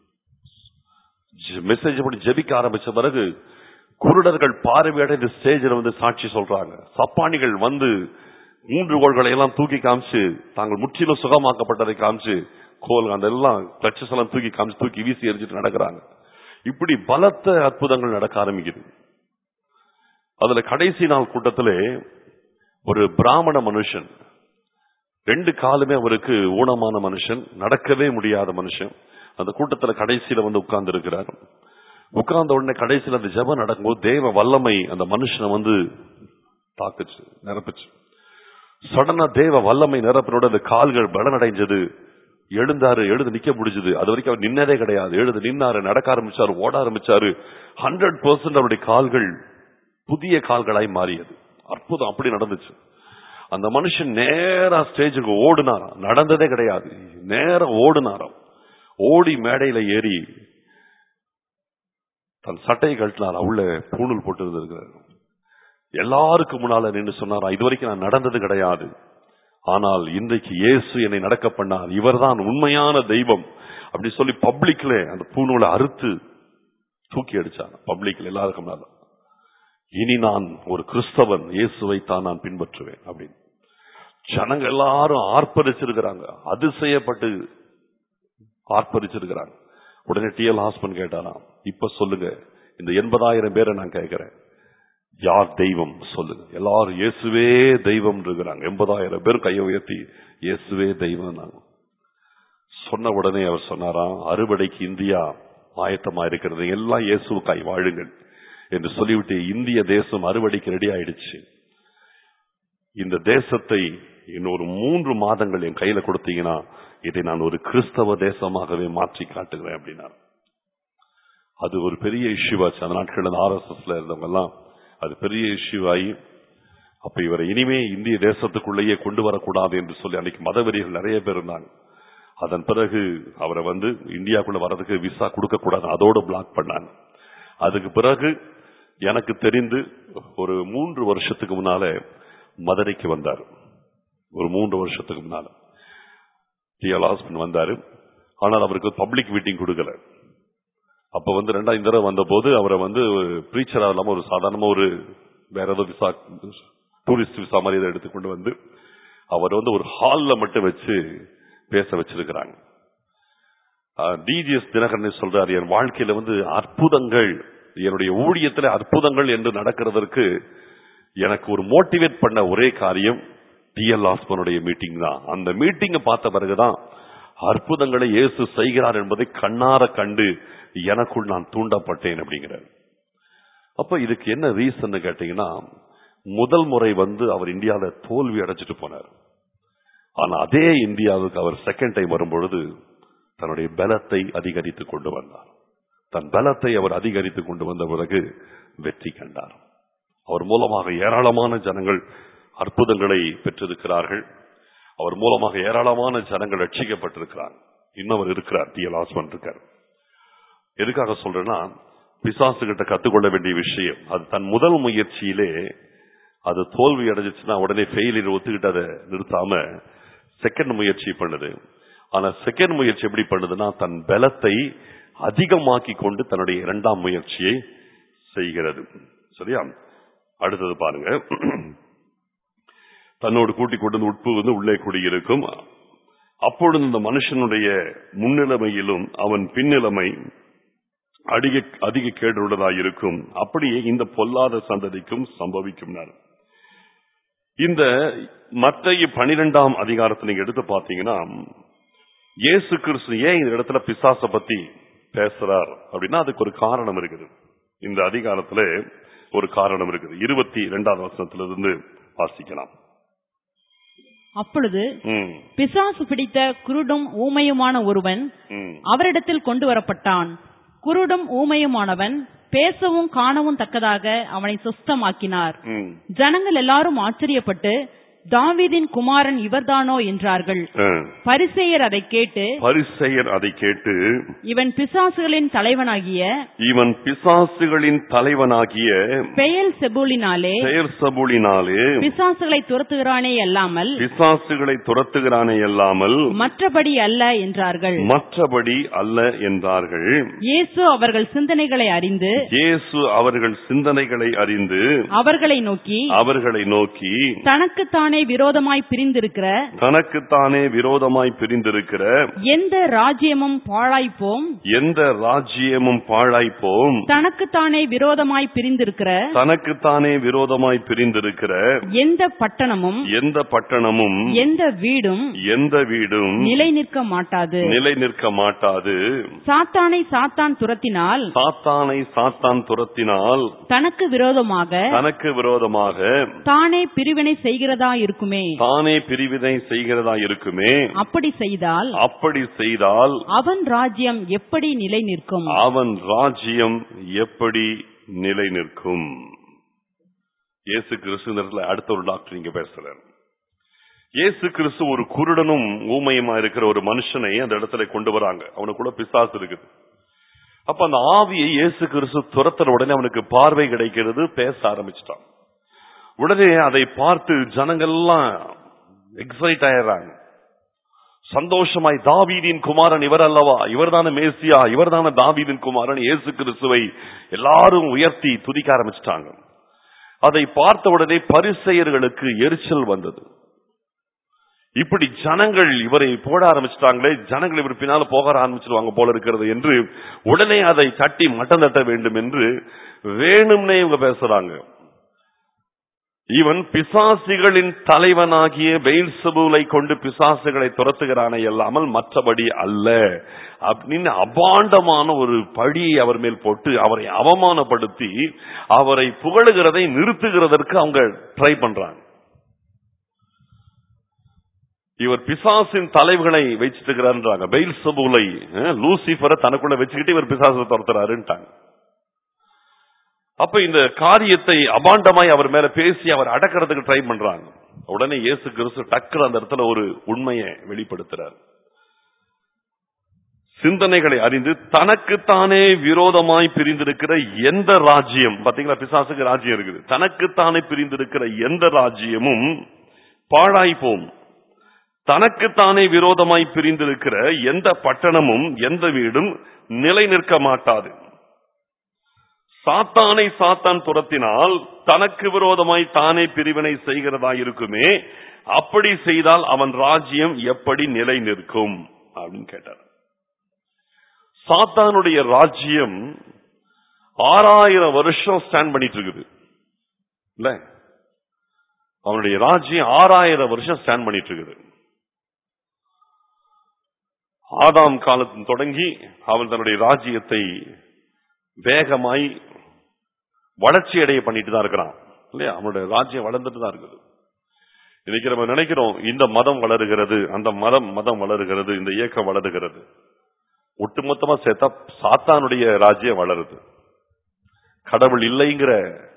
மெசேஜ் படி ஜெபிக்க ஆரம்பிச்ச பிறகு குருடர்கள் பார்வையிட இந்த ஸ்டேஜில் வந்து சாட்சி சொல்றாங்க சப்பானிகள் வந்து மூன்று கோள்களை எல்லாம் தூக்கி காமிச்சு தாங்கள் முற்றிலும் சுகமாக்கப்பட்டதை காமிச்சு கோல் அந்த எல்லாம் கிளச்சஸ் எல்லாம் தூக்கி காமிச்சு தூக்கி வீசி எரிஞ்சிட்டு நடக்கிறாங்க இப்படி பலத்த அற்புதங்கள் நடக்க ஆரம்பிக்குது அதுல கடைசி நாள் கூட்டத்திலே ஒரு பிராமண மனுஷன் ரெண்டு காலுமே அவருக்கு ஊனமான மனுஷன் நடக்கவே முடியாத மனுஷன் அந்த கூட்டத்துல கடைசியில வந்து உட்கார்ந்து இருக்கிறார் உட்கார்ந்த உடனே கடைசியில அந்த ஜெபம் நடக்கும்போது தேவ வல்லமை அந்த மனுஷனை வந்து தாக்குச்சு நிரப்புச்சு சடனா தேவ வல்லமை நிரப்பினோட அந்த கால்கள் பலனடைஞ்சது எழுந்தாரு எழுந்து நிக்க முடிஞ்சது அது வரைக்கும் அவர் நின்னதே கிடையாது எழுந்து நின்னாரு நடக்க ஆரம்பிச்சாரு ஓட ஆரம்பிச்சாரு ஹண்ட்ரட் பர்சன்ட் அவருடைய கால்கள் புதிய கால்களாய் மாறியது அற்புதம் அப்படி நடந்துச்சு அந்த மனுஷன் நேரா ஸ்டேஜுக்கு ஓடுனாராம் நடந்ததே கிடையாது நேரா ஓடுனாராம் ஓடி மேடையில ஏறி தன் சட்டையை கழட்டினாரா உள்ள பூணூல் போட்டு இருந்திருக்கிறார் எல்லாருக்கும் முன்னால நின்று சொன்னாரா இது வரைக்கும் நான் நடந்தது கிடையாது ஆனால் இன்றைக்கு இயேசு என்னை நடக்க பண்ணார் இவர்தான் உண்மையான தெய்வம் அப்படி சொல்லி பப்ளிக்ல அந்த பூணூலை அறுத்து தூக்கி அடிச்சாங்க பப்ளிக்ல எல்லாருக்கும் முன்னால இனி நான் ஒரு கிறிஸ்தவன் இயேசுவை தான் நான் பின்பற்றுவேன் அப்படின்னு ஜனங்க எல்லாரும் ஆர்ப்பரிச்சிருக்கிறாங்க அதிசயப்பட்டு ஆர்ப்பரிச்சிருக்கிறாங்க உடனே டிஎல் ஹாஸ்பன் கேட்டாராம் இப்ப சொல்லுங்க இந்த எண்பதாயிரம் பேரை நான் கேட்கிறேன் யார் தெய்வம் சொல்லுங்க எல்லாரும் இயேசுவே தெய்வம் இருக்கிறாங்க எண்பதாயிரம் பேர் கையை உயர்த்தி இயேசுவே தெய்வம் சொன்ன உடனே அவர் சொன்னாராம் அறுவடைக்கு இந்தியா ஆயத்தமா இருக்கிறது எல்லாம் இயேசுக்காய் வாழுங்கள் என்று சொல்லிவிட்டு இந்திய தேசம் அறுவடைக்கு ரெடி ஆயிடுச்சு இந்த தேசத்தை இன்னொரு மூன்று மாதங்கள் என் கையில கொடுத்தீங்கன்னா இதை நான் ஒரு கிறிஸ்தவ தேசமாகவே மாற்றி காட்டுகிறேன் அப்படின்னா அது ஒரு பெரிய இஷ்யூ ஆச்சு அந்த நாட்கள் ஆர் எஸ் எஸ்ல இருந்தவங்க எல்லாம் அது பெரிய இஷ்யூ ஆகி அப்ப இவரை இனிமே இந்திய தேசத்துக்குள்ளேயே கொண்டு வரக்கூடாது என்று சொல்லி அன்னைக்கு மதவெறிகள் நிறைய பேர் இருந்தாங்க அதன் பிறகு அவரை வந்து இந்தியாக்குள்ள வர்றதுக்கு விசா கொடுக்க கூடாது அதோட பிளாக் பண்ணாங்க அதுக்கு பிறகு எனக்கு தெரிந்து ஒரு மூன்று வருஷத்துக்கு முன்னால மதுரைக்கு வந்தார் ஒரு மூன்று வருஷத்துக்கு முன்னால டிஎல் ஹாஸ்பின் வந்தாரு ஆனால் அவருக்கு பப்ளிக் மீட்டிங் கொடுக்கல அப்ப வந்து ரெண்டாயிரம் தடவை வந்த போது அவரை வந்து பிரீச்சரா இல்லாம ஒரு சாதாரணமா ஒரு வேற ஏதோ விசா டூரிஸ்ட் விசா மாதிரி ஏதோ எடுத்துக்கொண்டு வந்து அவர் வந்து ஒரு ஹால்ல மட்டும் வச்சு பேச வச்சிருக்கிறாங்க டிஜிஎஸ் தினகரன் சொல்றாரு என் வாழ்க்கையில வந்து அற்புதங்கள் என்னுடைய ஊழியத்துல அற்புதங்கள் என்று நடக்கிறதற்கு எனக்கு ஒரு மோட்டிவேட் பண்ண ஒரே காரியம் டிஎல் ஆஸ்பனுடைய மீட்டிங் தான் அந்த மீட்டிங்கை பார்த்த பிறகுதான் அற்புதங்களை இயேசு செய்கிறார் என்பதை கண்ணார கண்டு எனக்குள் நான் தூண்டப்பட்டேன் அப்படிங்கிறார் அப்ப இதுக்கு என்ன ரீசன் கேட்டீங்கன்னா முதல் முறை வந்து அவர் இந்தியாவில தோல்வி அடைச்சிட்டு போனார் ஆனா அதே இந்தியாவுக்கு அவர் செகண்ட் டைம் வரும்பொழுது தன்னுடைய பலத்தை அதிகரித்து கொண்டு வந்தார் தன் பலத்தை அவர் அதிகரித்து கொண்டு வந்த பிறகு வெற்றி கண்டார் அவர் மூலமாக ஏராளமான ஜனங்கள் அற்புதங்களை பெற்றிருக்கிறார்கள் அவர் மூலமாக ஏராளமான ஜனங்கள் ரட்சிக்கப்பட்டிருக்கிறார் இன்னும் அவர் இருக்கிறார் டி எல் ஆஸ்மன் இருக்கார் எதுக்காக சொல்றேன்னா பிசாசு கிட்ட கத்துக்கொள்ள வேண்டிய விஷயம் அது தன் முதல் முயற்சியிலே அது தோல்வி அடைஞ்சிச்சுன்னா உடனே ஃபெயிலியர் ஒத்துக்கிட்டு அதை நிறுத்தாம செகண்ட் முயற்சி பண்ணுது ஆனா செகண்ட் முயற்சி எப்படி பண்ணுதுன்னா தன் பலத்தை அதிகமாக்கி கொண்டு தன்னுடைய இரண்டாம் முயற்சியை செய்கிறது சரியா அடுத்தது பாருங்க தன்னோடு கூட்டிக் கொண்டு வந்து உட்பு வந்து உள்ளே குடியிருக்கும் அப்பொழுது இந்த மனுஷனுடைய முன்னிலைமையிலும் அவன் பின்னிலைமை அதிக அதிக கேடுள்ளதாக இருக்கும் அப்படியே இந்த பொல்லாத சந்ததிக்கும் சம்பவிக்கும் இந்த மத்திய பனிரெண்டாம் அதிகாரத்தை நீங்க எடுத்து பாத்தீங்கன்னா இயேசு கிறிஸ்து ஏன் இந்த இடத்துல பிசாச பத்தி பேசுறார் அப்படின்னா அதுக்கு ஒரு காரணம் இருக்குது இந்த அதிகாரத்துல ஒரு காரணம் இருக்குது இருபத்தி இரண்டாவது வசனத்திலிருந்து வாசிக்கலாம் அப்பொழுது ம், பிசாசு பிடித்த குருடும் ஊமையுமான ஒருவன் ம், அவரிடத்தில் கொண்டு வரப்பட்டான் குருடும் ஊமையுமானவன் பேசவும் காணவும் தக்கதாக அவனை சுஸ்தமாக்கினார் ம். ஜனங்கள் எல்லாரும் ஆச்சரியப்பட்டு தாவீதின் குமாரன் இவர்தானோ என்றார்கள் ஆ. பரிசேயர் அதை கேட்டு பரிசேயர் அதை கேட்டு இவன் பிசாசுகளின் தலைவனாகிய இவன் பிசாசுகளின் தலைவனாகிய பெயல் செபூலினாலே பெயர் சபுலினாலே பிசாசுகளை துரத்துகிறானே அல்லாமல் பிசாசுகளை துரத்துகிறானே அல்லாமல் மற்றபடி அல்ல என்றார்கள் மற்றபடி அல்ல என்றார்கள் இயேசு அவர்கள் சிந்தனைகளை அறிந்து இயேசு அவர்கள் சிந்தனைகளை அறிந்து அவர்களை நோக்கி அவர்களை நோக்கி தனக்குத்தானே தனக்குத்தானே விரோதமாய் பிரிந்திருக்கிற தனக்குத்தானே விரோதமாய் பிரிந்திருக்கிற எந்த ராஜ்யமும் பாழாய்ப்போம் எந்த ராஜ்யமும் பாழாய்ப்போம் தனக்குத்தானே விரோதமாய் பிரிந்திருக்கிற தனக்குத்தானே விரோதமாய் பிரிந்திருக்கிற எந்த பட்டணமும் எந்த பட்டணமும் எந்த வீடும் எந்த வீடும் நிலை நிற்க மாட்டாது நிலை நிற்க மாட்டாது சாத்தானை சாத்தான் துரத்தினால் சாத்தானை சாத்தான் துரத்தினால் தனக்கு விரோதமாக தனக்கு விரோதமாக தானே பிரிவினை செய்கிறதா இருக்குமே தானே பிரிவினை செய்கிறதா இருக்குமே அப்படி செய்தால் அப்படி செய்தால் அவன் ராஜ்யம் எப்படி நிலை நிற்கும் அவன் ராஜ்யம் எப்படி நிலை நிற்கும் இயேசு கிறிஸ்து இந்த இடத்துல அடுத்த ஒரு டாக்டர் இங்க பேசுறார் இயேசு கிறிஸ்து ஒரு குருடனும் ஊமையுமா இருக்கிற ஒரு மனுஷனை அந்த இடத்துல கொண்டு வராங்க அவனுக்குள்ள பிசாசு இருக்குது அப்ப அந்த ஆவியை இயேசு கிறிஸ்து துரத்துற உடனே அவனுக்கு பார்வை கிடைக்கிறது பேச ஆரம்பிச்சிட்டான் உடனே அதை பார்த்து ஜனங்கள்லாம் எக்ஸைட் ஆயிடுறாங்க சந்தோஷமாய் தாவீதின் குமாரன் இவர் அல்லவா இவர்தான மேசியா இவர்தான தாவீதின் குமாரன் இயேசு கிறிஸ்துவை எல்லாரும் உயர்த்தி துதிக்க ஆரம்பிச்சிட்டாங்க அதை பார்த்த உடனே பரிசெயர்களுக்கு எரிச்சல் வந்தது இப்படி ஜனங்கள் இவரை போட ஆரம்பிச்சிட்டாங்களே ஜனங்கள் இவர் பின்னால போக ஆரம்பிச்சிருவாங்க போல இருக்கிறது என்று உடனே அதை தட்டி மட்டம் தட்ட வேண்டும் என்று வேணும்னே இவங்க பேசுறாங்க இவன் பிசாசிகளின் தலைவனாகிய பெயில்சபூலை கொண்டு பிசாசுகளை துரத்துகிறானே அல்லாமல் மற்றபடி அல்ல அப்படின்னு அபாண்டமான ஒரு பழியை அவர் மேல் போட்டு அவரை அவமானப்படுத்தி அவரை புகழுகிறதை நிறுத்துகிறதற்கு அவங்க ட்ரை பண்றாங்க இவர் பிசாசின் தலைவுகளை வச்சிட்டு இருக்கிறாருன்றாங்க பெயில் சபூலை லூசிபரை தனக்குள்ள வச்சுக்கிட்டு இவர் பிசாசை துரத்துறாருன்ட்டாங்க அப்ப இந்த காரியத்தை அபாண்டமாய் அவர் மேல பேசி அவர் அடக்கிறதுக்கு ட்ரை பண்றாங்க உடனே இயேசு கிறிஸ்து டக்குனு அந்த இடத்துல ஒரு உண்மையை வெளிப்படுத்துறார் சிந்தனைகளை அறிந்து தனக்குத்தானே விரோதமாய் பிரிந்திருக்கிற எந்த ராஜ்யம் பாத்தீங்களா பிசாசுக்கு ராஜ்யம் இருக்குது தனக்குத்தானே பிரிந்திருக்கிற எந்த ராஜ்யமும் பாழாய் போம் தனக்குத்தானே விரோதமாய் பிரிந்திருக்கிற எந்த பட்டணமும் எந்த வீடும் நிலை நிற்க மாட்டாது சாத்தானை சாத்தான் துரத்தினால் தனக்கு விரோதமாய் தானே பிரிவினை செய்கிறதா இருக்குமே அப்படி செய்தால் அவன் ராஜ்யம் எப்படி நிலை நிற்கும் அப்படின்னு கேட்டார் சாத்தானுடைய ராஜ்யம் ஆறாயிரம் வருஷம் ஸ்டாண்ட் பண்ணிட்டு இருக்குது இல்ல அவனுடைய ராஜ்யம் ஆறாயிரம் வருஷம் ஸ்டாண்ட் பண்ணிட்டு இருக்குது ஆதாம் காலத்தின் தொடங்கி அவன் தன்னுடைய ராஜ்யத்தை வேகமாய் வளர்ச்சி அடைய பண்ணிட்டு தான் இருக்கிறான் இல்லையா அவனுடைய ராஜ்யம் வளர்ந்துட்டு தான் இருக்குது இன்னைக்கு நம்ம நினைக்கிறோம் இந்த மதம் வளருகிறது அந்த மதம் மதம் வளருகிறது இந்த இயக்கம் வளருகிறது ஒட்டுமொத்தமா சேர்த்தா சாத்தானுடைய ராஜ்யம் வளருது கடவுள் இல்லைங்கிற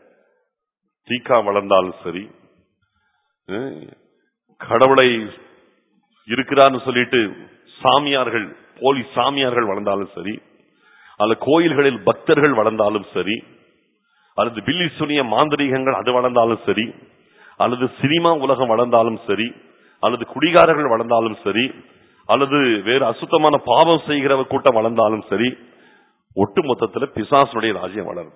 தீக்கா வளர்ந்தாலும் சரி அஹ், கடவுளை இருக்கிறான்னு சொல்லிட்டு சாமியார்கள் போலி சாமியார்கள் வளர்ந்தாலும் சரி அல்ல கோயில்களில் பக்தர்கள் வளர்ந்தாலும் சரி அல்லது பில்லி சுனிய மாந்திரீகங்கள் அது வளர்ந்தாலும் சரி அல்லது சினிமா உலகம் வளர்ந்தாலும் சரி அல்லது குடிகாரர்கள் வளர்ந்தாலும் சரி அல்லது வேறு அசுத்தமான பாவம் செய்கிற கூட்டம் வளர்ந்தாலும் சரி ஒட்டு மொத்தத்துல பிசாசனுடைய ராஜ்யம் வளருது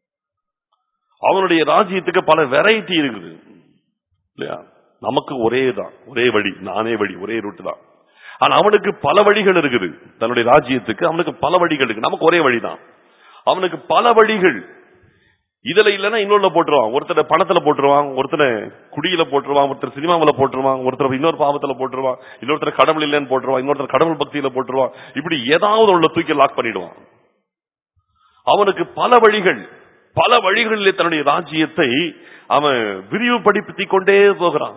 அவனுடைய ராஜ்யத்துக்கு பல வெரைட்டி இருக்குது இல்லையா நமக்கு ஒரே தான் ஒரே வழி நானே வழி ஒரே ரூட் தான் ஆனா அவனுக்கு பல வழிகள் இருக்குது தன்னுடைய ராஜ்யத்துக்கு அவனுக்கு பல வழிகள் இருக்கு நமக்கு ஒரே வழிதான் அவனுக்கு பல வழிகள் இதுல இல்லைன்னா இன்னொன்னு போட்டுருவான் ஒருத்தர் பணத்துல போட்டுருவான் ஒருத்தனை குடியில போட்டுருவான் ஒருத்தர் சினிமாவில் போட்டுருவான் ஒருத்தர் இன்னொரு பாவத்துல போட்டுருவான் இன்னொருத்தர் கடவுள் இல்லைன்னு போட்டுருவான் இன்னொருத்தர் கடவுள் பக்தியில போட்டுருவான் இப்படி ஏதாவது உள்ள தூக்கி லாக் பண்ணிடுவான் அவனுக்கு பல வழிகள் பல வழிகளிலே தன்னுடைய ராஜ்யத்தை அவன் விரிவுபடுத்திக் கொண்டே போகிறான்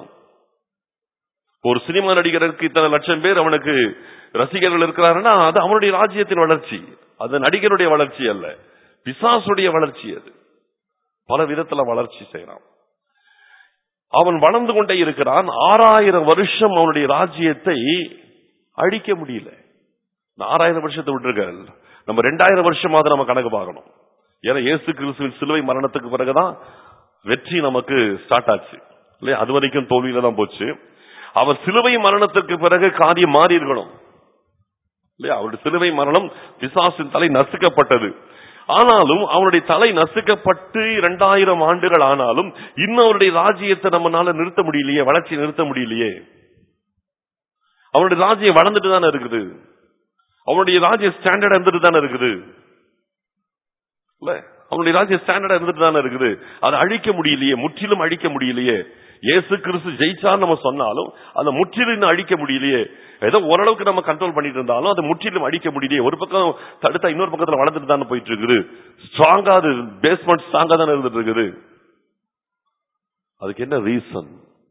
ஒரு சினிமா நடிகருக்கு இத்தனை லட்சம் பேர் அவனுக்கு ரசிகர்கள் இருக்கிறாருன்னா அது அவனுடைய ராஜ்யத்தின் வளர்ச்சி அது நடிகருடைய வளர்ச்சி அல்ல பிசாசுடைய வளர்ச்சி அது பல விதத்துல வளர்ச்சி செய்யறான் அவன் வளர்ந்து கொண்டே இருக்கிறான் ஆறாயிரம் வருஷம் அவனுடைய ராஜ்யத்தை அழிக்க முடியல இந்த ஆறாயிரம் வருஷத்தை விட்டுருக்காரு நம்ம ரெண்டாயிரம் வருஷமாவது நம்ம கணக்கு பார்க்கணும் ஏன்னா இயேசு கிறிஸ்துவின் சிலுவை மரணத்துக்கு பிறகுதான் வெற்றி நமக்கு ஸ்டார்ட் ஆச்சு இல்லையா அது வரைக்கும் தோல்வியில தான் போச்சு அவர் சிலுவை மரணத்திற்கு பிறகு காரியம் மாறி இருக்கணும் இல்லையா அவருடைய சிலுவை மரணம் பிசாசின் தலை நசுக்கப்பட்டது ஆனாலும் அவனுடைய தலை நசுக்கப்பட்டு இரண்டாயிரம் ஆண்டுகள் ஆனாலும் இன்னும் அவருடைய ராஜ்யத்தை நம்மனால நிறுத்த முடியலையே வளர்ச்சி நிறுத்த முடியலையே அவனுடைய ராஜ்யம் வளர்ந்துட்டு தானே இருக்குது அவனுடைய ராஜ்யம் ஸ்டாண்டர்ட் இருந்துட்டு தானே இருக்குது இல்ல அவனுடைய ராஜ்யம் ஸ்டாண்டர்டா இருந்துட்டு தானே இருக்குது அதை அழிக்க முடியலையே முற்றிலும் அழிக்க முடியலையே இயேசு கிறிஸ்து ஜெயிச்சான்னு நம்ம சொன்னாலும் அதை முற்றிலும் இன்னும் அழிக்க முடியலையே ஏதோ ஓரளவுக்கு நம்ம கண்ட்ரோல் பண்ணிட்டு இருந்தாலும் அதை முற்றிலும் அழிக்க முடியலையே ஒரு பக்கம் தடுத்தா இன்னொரு பக்கத்துல வளர்ந்துட்டு தானே போயிட்டு இருக்குது ஸ்ட்ராங்கா அது பேஸ்மெண்ட் ஸ்ட்ராங்கா தானே இருந்துட்டு இருக்குது அதுக்கு என்ன ரீசன்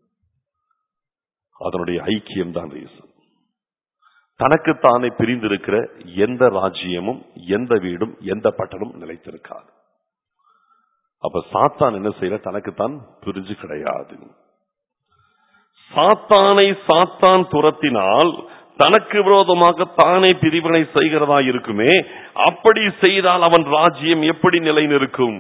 அதனுடைய ஐக்கியம் தான் ரீசன் தனக்குத்தானே பிரிந்திருக்கிற எந்த ராஜ்யமும் எந்த வீடும் எந்த பட்டணம் நிலைத்திருக்காது அப்ப சாத்தான் என்ன செய்யற தனக்குத்தான் பிரிஞ்சு கிடையாது சாத்தானை சாத்தான் துரத்தினால் தனக்கு விரோதமாக தானே பிரிவினை செய்கிறதா இருக்குமே அப்படி செய்தால் அவன் ராஜ்யம் எப்படி நிலை நிற்கும்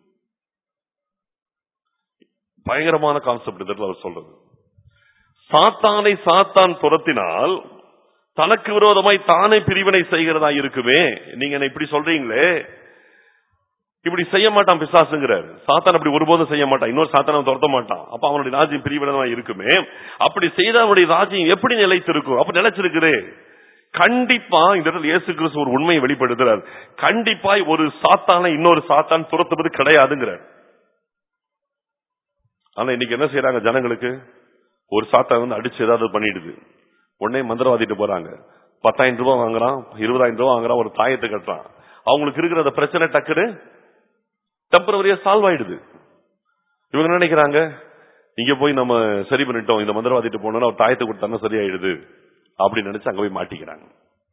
பயங்கரமான கான்செப்ட் இதில் அவர் சொல்றது சாத்தானை சாத்தான் துரத்தினால் தனக்கு விரோதமாய் தானே பிரிவினை செய்கிறதா இருக்குமே நீங்க என்ன இப்படி சொல்றீங்களே இப்படி செய்ய மாட்டான் பிசாசுங்கிறார் சாத்தான் அப்படி ஒருபோதும் செய்ய மாட்டான் இன்னொரு சாத்தான துரத்த மாட்டான் அப்ப அவனுடைய ராஜ்யம் பிரிவினமா இருக்குமே அப்படி செய்த அவனுடைய ராஜ்யம் எப்படி நிலைத்திருக்கும் அப்ப நிலைச்சிருக்குதே கண்டிப்பா இந்த இடத்துல இயேசு கிறிஸ்து ஒரு உண்மையை வெளிப்படுத்துறார் கண்டிப்பாய் ஒரு சாத்தான இன்னொரு சாத்தான் துரத்துவது கிடையாதுங்கிறார் ஆனா இன்னைக்கு என்ன செய்யறாங்க ஜனங்களுக்கு ஒரு சாத்தான் வந்து அடிச்சு ஏதாவது பண்ணிடுது உடனே மந்திரவாதிட்டு போறாங்க பத்தாயிரம் ரூபாய் வாங்குறான் இருபதாயிரம் ரூபாய் வாங்குறான் ஒரு தாயத்தை கட்டுறான் அவங்களுக்கு இருக்கிற அந்த பிரச்சனை டக்குன்னு டெம்பரவரியா சால்வ் ஆயிடுது இவங்க என்ன நினைக்கிறாங்க இங்க போய் நம்ம சரி பண்ணிட்டோம் இந்த மந்திரவாதிட்டு போனோம்னா ஒரு தாயத்தை கொடுத்தா சரியாயிடுது அப்படின்னு நினைச்சு அங்க போய் மாட்டிக்கிறாங்க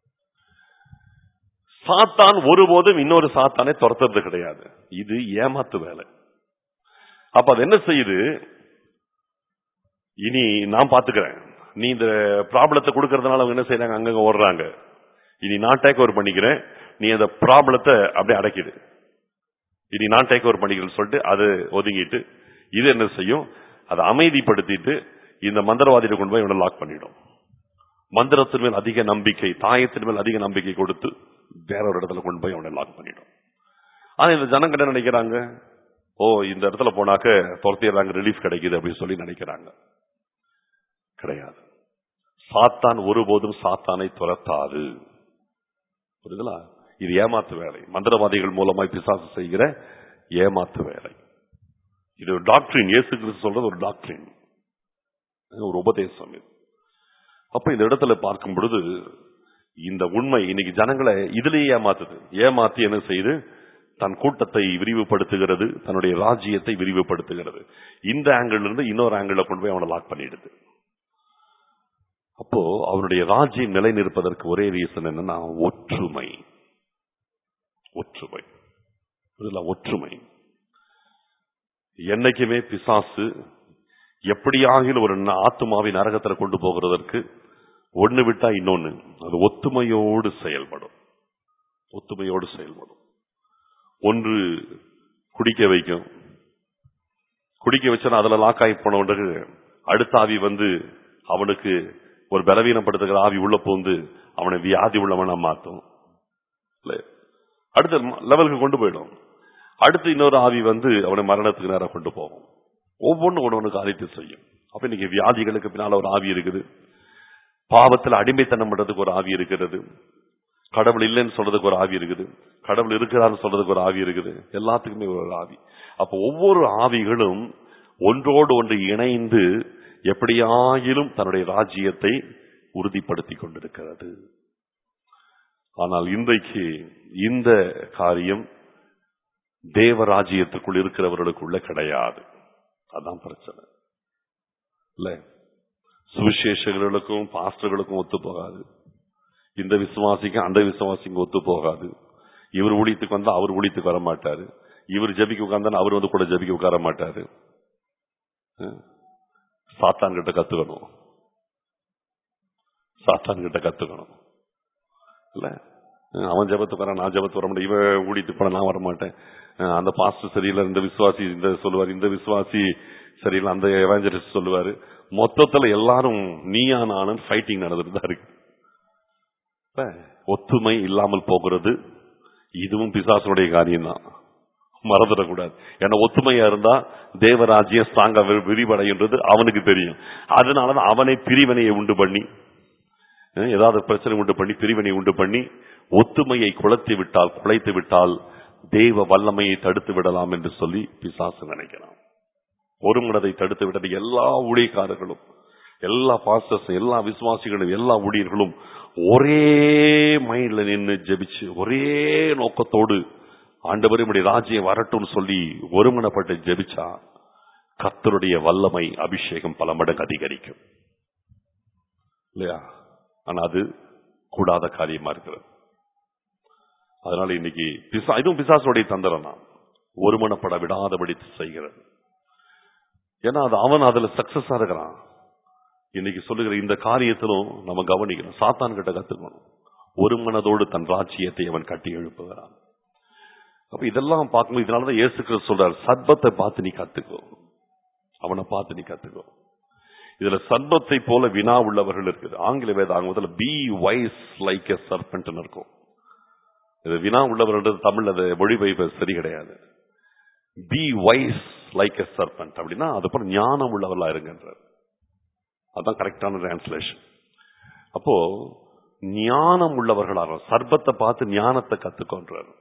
சாத்தான் ஒருபோதும் இன்னொரு சாத்தானே துரத்துறது கிடையாது இது ஏமாத்து வேலை அப்ப அது என்ன செய்யுது இனி நான் பாத்துக்கிறேன் நீ இந்த ப்ராப்ளத்தை கொடுக்கறதுனால அவங்க என்ன செய்யறாங்க அங்கங்க ஓடுறாங்க இனி நான் டேக் ஓவர் பண்ணிக்கிறேன் நீ அந்த ப்ராப்ளத்தை அப்படியே அடக்கிடு இனி நான் டேக் ஓவர் பண்ணிக்கிறேன்னு சொல்லிட்டு அது ஒதுங்கிட்டு இது என்ன செய்யும் அதை அமைதிப்படுத்திட்டு இந்த மந்திரவாதியை கொண்டு போய் இவனை லாக் பண்ணிடும் மந்திரத்தின் மேல் அதிக நம்பிக்கை தாயத்தின் மேல் அதிக நம்பிக்கை கொடுத்து வேற ஒரு இடத்துல கொண்டு போய் அவனை லாக் பண்ணிடும் ஆனா இந்த ஜனங்க என்ன நினைக்கிறாங்க ஓ இந்த இடத்துல போனாக்க துரத்திடுறாங்க ரிலீஃப் கிடைக்குது அப்படின்னு சொல்லி நினைக்கிறாங்க கிடையாது சாத்தான் ஒருபோதும் சாத்தானை துரத்தாது புரியுதுங்களா இது ஏமாத்து வேலை மந்திரவாதிகள் மூலமாய் பிசாசு செய்கிற ஏமாத்து வேலை இது ஒரு டாக்டரின் இயேசு கிறிஸ்து சொல்றது ஒரு டாக்டரின் ஒரு உபதேசம் இது அப்ப இந்த இடத்துல பார்க்கும் பொழுது இந்த உண்மை இன்னைக்கு ஜனங்களை இதுலயே ஏமாத்துது ஏமாத்தி என்ன செய்யுது தன் கூட்டத்தை விரிவுபடுத்துகிறது தன்னுடைய ராஜ்யத்தை விரிவுபடுத்துகிறது இந்த ஆங்கிள் இருந்து இன்னொரு ஆங்கிள் கொண்டு போய் அவனை லாக் பண்ணிடுது அப்போ அவனுடைய ராஜ்யம் நிலை நிற்பதற்கு ஒரே ரீசன் என்னன்னா ஒற்றுமை ஒற்றுமை இதெல்லாம் ஒற்றுமை என்னைக்குமே பிசாசு எப்படியாகிலும் ஒரு ஆத்துமாவை நரகத்துல கொண்டு போகிறதற்கு ஒண்ணு விட்டா இன்னொன்னு அது ஒத்துமையோடு செயல்படும் ஒத்துமையோடு செயல்படும் ஒன்று குடிக்க வைக்கும் குடிக்க வச்சா அதுல லாக் ஆகி போனவனுக்கு அடுத்த ஆவி வந்து அவனுக்கு ஒரு பலவீனப்படுத்துகிற ஆவி உள்ள போந்து அவனை வியாதி உள்ளவனா மாத்தும் இல்ல அடுத்த லெவலுக்கு கொண்டு போயிடும் அடுத்து இன்னொரு ஆவி வந்து அவனை மரணத்துக்கு நேரம் கொண்டு போகும் ஒவ்வொன்றும் ஒன்று ஒன்று காரியத்தை செய்யும் அப்ப இன்னைக்கு வியாதிகளுக்கு பின்னால ஒரு ஆவி இருக்குது பாவத்தில் அடிமைத்தனம் பண்றதுக்கு ஒரு ஆவி இருக்கிறது கடவுள் இல்லைன்னு சொல்றதுக்கு ஒரு ஆவி இருக்குது கடவுள் இருக்கிறான்னு சொல்றதுக்கு ஒரு ஆவி இருக்குது எல்லாத்துக்குமே ஒரு ஆவி அப்ப ஒவ்வொரு ஆவிகளும் ஒன்றோடு ஒன்று இணைந்து எப்படியாயிலும் தன்னுடைய ராஜ்யத்தை உறுதிப்படுத்தி கொண்டிருக்கிறது ஆனால் இன்றைக்கு இந்த காரியம் தேவ ராஜ்யத்துக்குள் இருக்கிறவர்களுக்குள்ள கிடையாது அதான் பிரச்சனை இல்ல சுவிசேஷர்களுக்கும் பாஸ்டர்களுக்கும் ஒத்து போகாது இந்த விசுவாசிக்கும் அந்த விசுவாசிக்கும் ஒத்து போகாது இவர் ஊழியத்துக்கு வந்தா அவர் ஊழியத்துக்கு வர மாட்டாரு இவர் ஜபிக்க உட்கார்ந்தா அவர் வந்து கூட ஜபிக்க உட்கார மாட்டாரு சாத்தான் கிட்ட கத்துக்கணும் சாத்தான் கிட்ட கத்துக்கணும் இல்ல அவன் ஜபத்துக்கு வர நான் ஜபத்துக்கு வர மாட்டேன் இவன் ஊழியத்துக்கு போன நான் வர மாட்டேன் அந்த பாஸ்டர் சரியில்லை இந்த விசுவாசி இந்த சொல்லுவார் இந்த விசுவாசி சரியில்லை அந்த எவாஞ்சலிஸ்ட் சொல்லுவாரு மொத்தத்துல எல்லாரும் நீயா நானும் ஃபைட்டிங் நடந்துட்டு தான் இருக்கு ஒத்துமை இல்லாமல் போகிறது இதுவும் பிசாசனுடைய காரியம்தான் மறந்துடக்கூடாது ஏன்னா ஒத்துமையா இருந்தா தேவராஜ்யம் ஸ்ட்ராங்கா வி- விரிவடைன்றது அவனுக்கு தெரியும் அதனாலதான் அவனை பிரிவினையை உண்டு பண்ணி அஹ், ஏதாவது பிரச்சனை உண்டு பண்ணி பிரிவினை உண்டு பண்ணி ஒத்துமையை குலைத்து விட்டால் குலைத்து விட்டால் தேவ வல்லமையை தடுத்து விடலாம் என்று சொல்லி பிசாசு நினைக்கிறான் ஒரு மனதை தடுத்து விட்டது எல்லா ஊழியக்காரர்களும் எல்லா பாஸ்டர்ஸ் எல்லா விசுவாசிகளும் எல்லா ஊழியர்களும் ஒரே மைண்ட்ல நின்னு ஜெபிச்சு ஒரே நோக்கத்தோடு ஆண்டவரே உடைய ராஜ்யம் வரட்டும்னு சொல்லி ஒருமனப்பட்டு ஜெபிச்சா கர்த்தருடைய வல்லமை அபிஷேகம் பல மடங்கு அதிகரிக்கும் இல்லையா ஆனா அது கூடாத காரியமா இருக்கிறது அதனால இன்னைக்கு பிசா இதுவும் பிசாசுடைய தந்திரம் தான் ஒருமனப்பட விடாதபடி செய்கிறது ஏன்னா அது அவன் அதுல சக்சஸா இருக்கிறான் இன்னைக்கு சொல்லுகிற இந்த காரியத்திலும் நம்ம கவனிக்கணும் சாத்தான் கிட்ட கத்துக்கணும் ஒரு மனதோடு தன் ராஜ்யத்தை அவன் கட்டி எழுப்புகிறான் அப்ப இதெல்லாம் பார்க்கும்போது இதனாலதான் இயேசு கிறிஸ்து சொல்றார் சர்பத்தை பார்த்து நீ கத்துக்கோ அவனை பார்த்து நீ கத்துக்கோ இதுல சர்பத்தை போல வினா உள்ளவர்கள் இருக்குது ஆங்கில வேத ஆங்கிலத்தில் be wise like a serpent இருக்கும் இது வினா உள்ளவர்கள் தமிழ் அதை மொழிபெயர்ப்பு சரி கிடையாது be wise like a serpent அப்படின்னா அது போல ஞானம் உள்ளவர்களா இருங்கன்றார் அதான் கரெக்டான டிரான்ஸ்லேஷன் அப்போ ஞானம் உள்ளவர்களாக சர்பத்தை பார்த்து ஞானத்தை கத்துக்கொன்றார்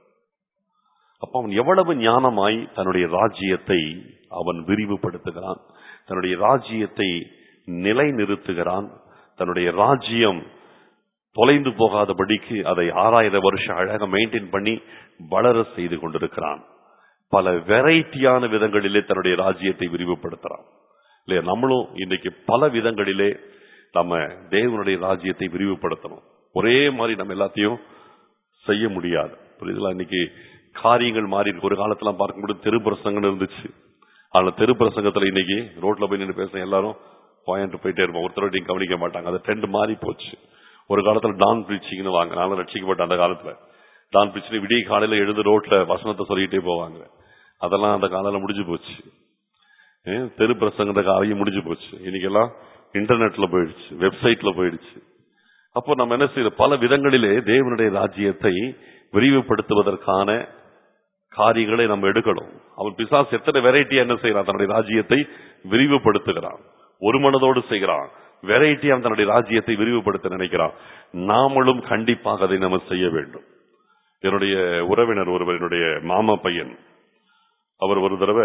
அப்ப அவன் எவ்வளவு ஞானமாய் தன்னுடைய ராஜ்யத்தை அவன் விரிவுபடுத்துகிறான் தன்னுடைய ராஜ்யத்தை நிலைநிறுத்துகிறான் தன்னுடைய ராஜ்யம் தொலைந்து போகாதபடிக்கு அதை ஆறாயிரம் வருஷம் அழகா மெயின்டைன் பண்ணி வளர செய்து கொண்டிருக்கிறான் பல வெரைட்டியான விதங்களிலே தன்னுடைய ராஜ்யத்தை விரிவுபடுத்துறான் இல்லையா நம்மளும் இன்னைக்கு பல விதங்களிலே நம்ம தேவனுடைய ராஜ்யத்தை விரிவுபடுத்தணும் ஒரே மாதிரி நம்ம எல்லாத்தையும் செய்ய முடியாது புரியுதுங்களா இன்னைக்கு காரியங்கள் மாறி இருக்கு ஒரு காலத்துல பார்க்கும்போது தெரு பிரசங்கம் இருந்துச்சு ஆனா தெரு பிரசங்கத்துல இன்னைக்கு ரோட்ல போய் நின்று பேச எல்லாரும் பாயிண்ட் போயிட்டே இருப்போம் ஒருத்தரோடையும் கவனிக்க மாட்டாங்க அது ட்ரெண்ட் மாறி போச்சு ஒரு காலத்துல டான் பிரீச்சிங்னு வாங்க நானும் ரட்சிக்கப்பட்ட அந்த காலத்துல டான் பிரீச்சிங் விடிய காலையில எழுந்து ரோட்ல வசனத்தை சொல்லிட்டே போவாங்க அதெல்லாம் அந்த காலையில முடிஞ்சு போச்சு ஏன், தெரு பிரசங்கத்த காரியம் முடிஞ்சு போச்சு இன்னைக்கெல்லாம் இன்டர்நெட்ல போயிடுச்சு வெப்சைட்ல போயிடுச்சு அப்போ நம்ம என்ன செய்யறோம் பல விதங்களிலே தேவனுடைய ராஜ்யத்தை விரிவுபடுத்துவதற்கான காரியங்களை நம்ம எடுக்கணும் அவன் பிசாஸ் எத்தனை வெரைட்டியா என்ன செய்யறான் தன்னுடைய ராஜ்யத்தை விரிவுபடுத்துகிறான் ஒரு மனதோடு செய்கிறான் வெரைட்டியா தன்னுடைய ராஜ்யத்தை விரிவுபடுத்த நினைக்கிறான் நாமளும் கண்டிப்பாக அதை நம்ம செய்ய வேண்டும் என்னுடைய உறவினர் ஒருவர் என்னுடைய மாமா பையன் அவர் ஒரு தடவை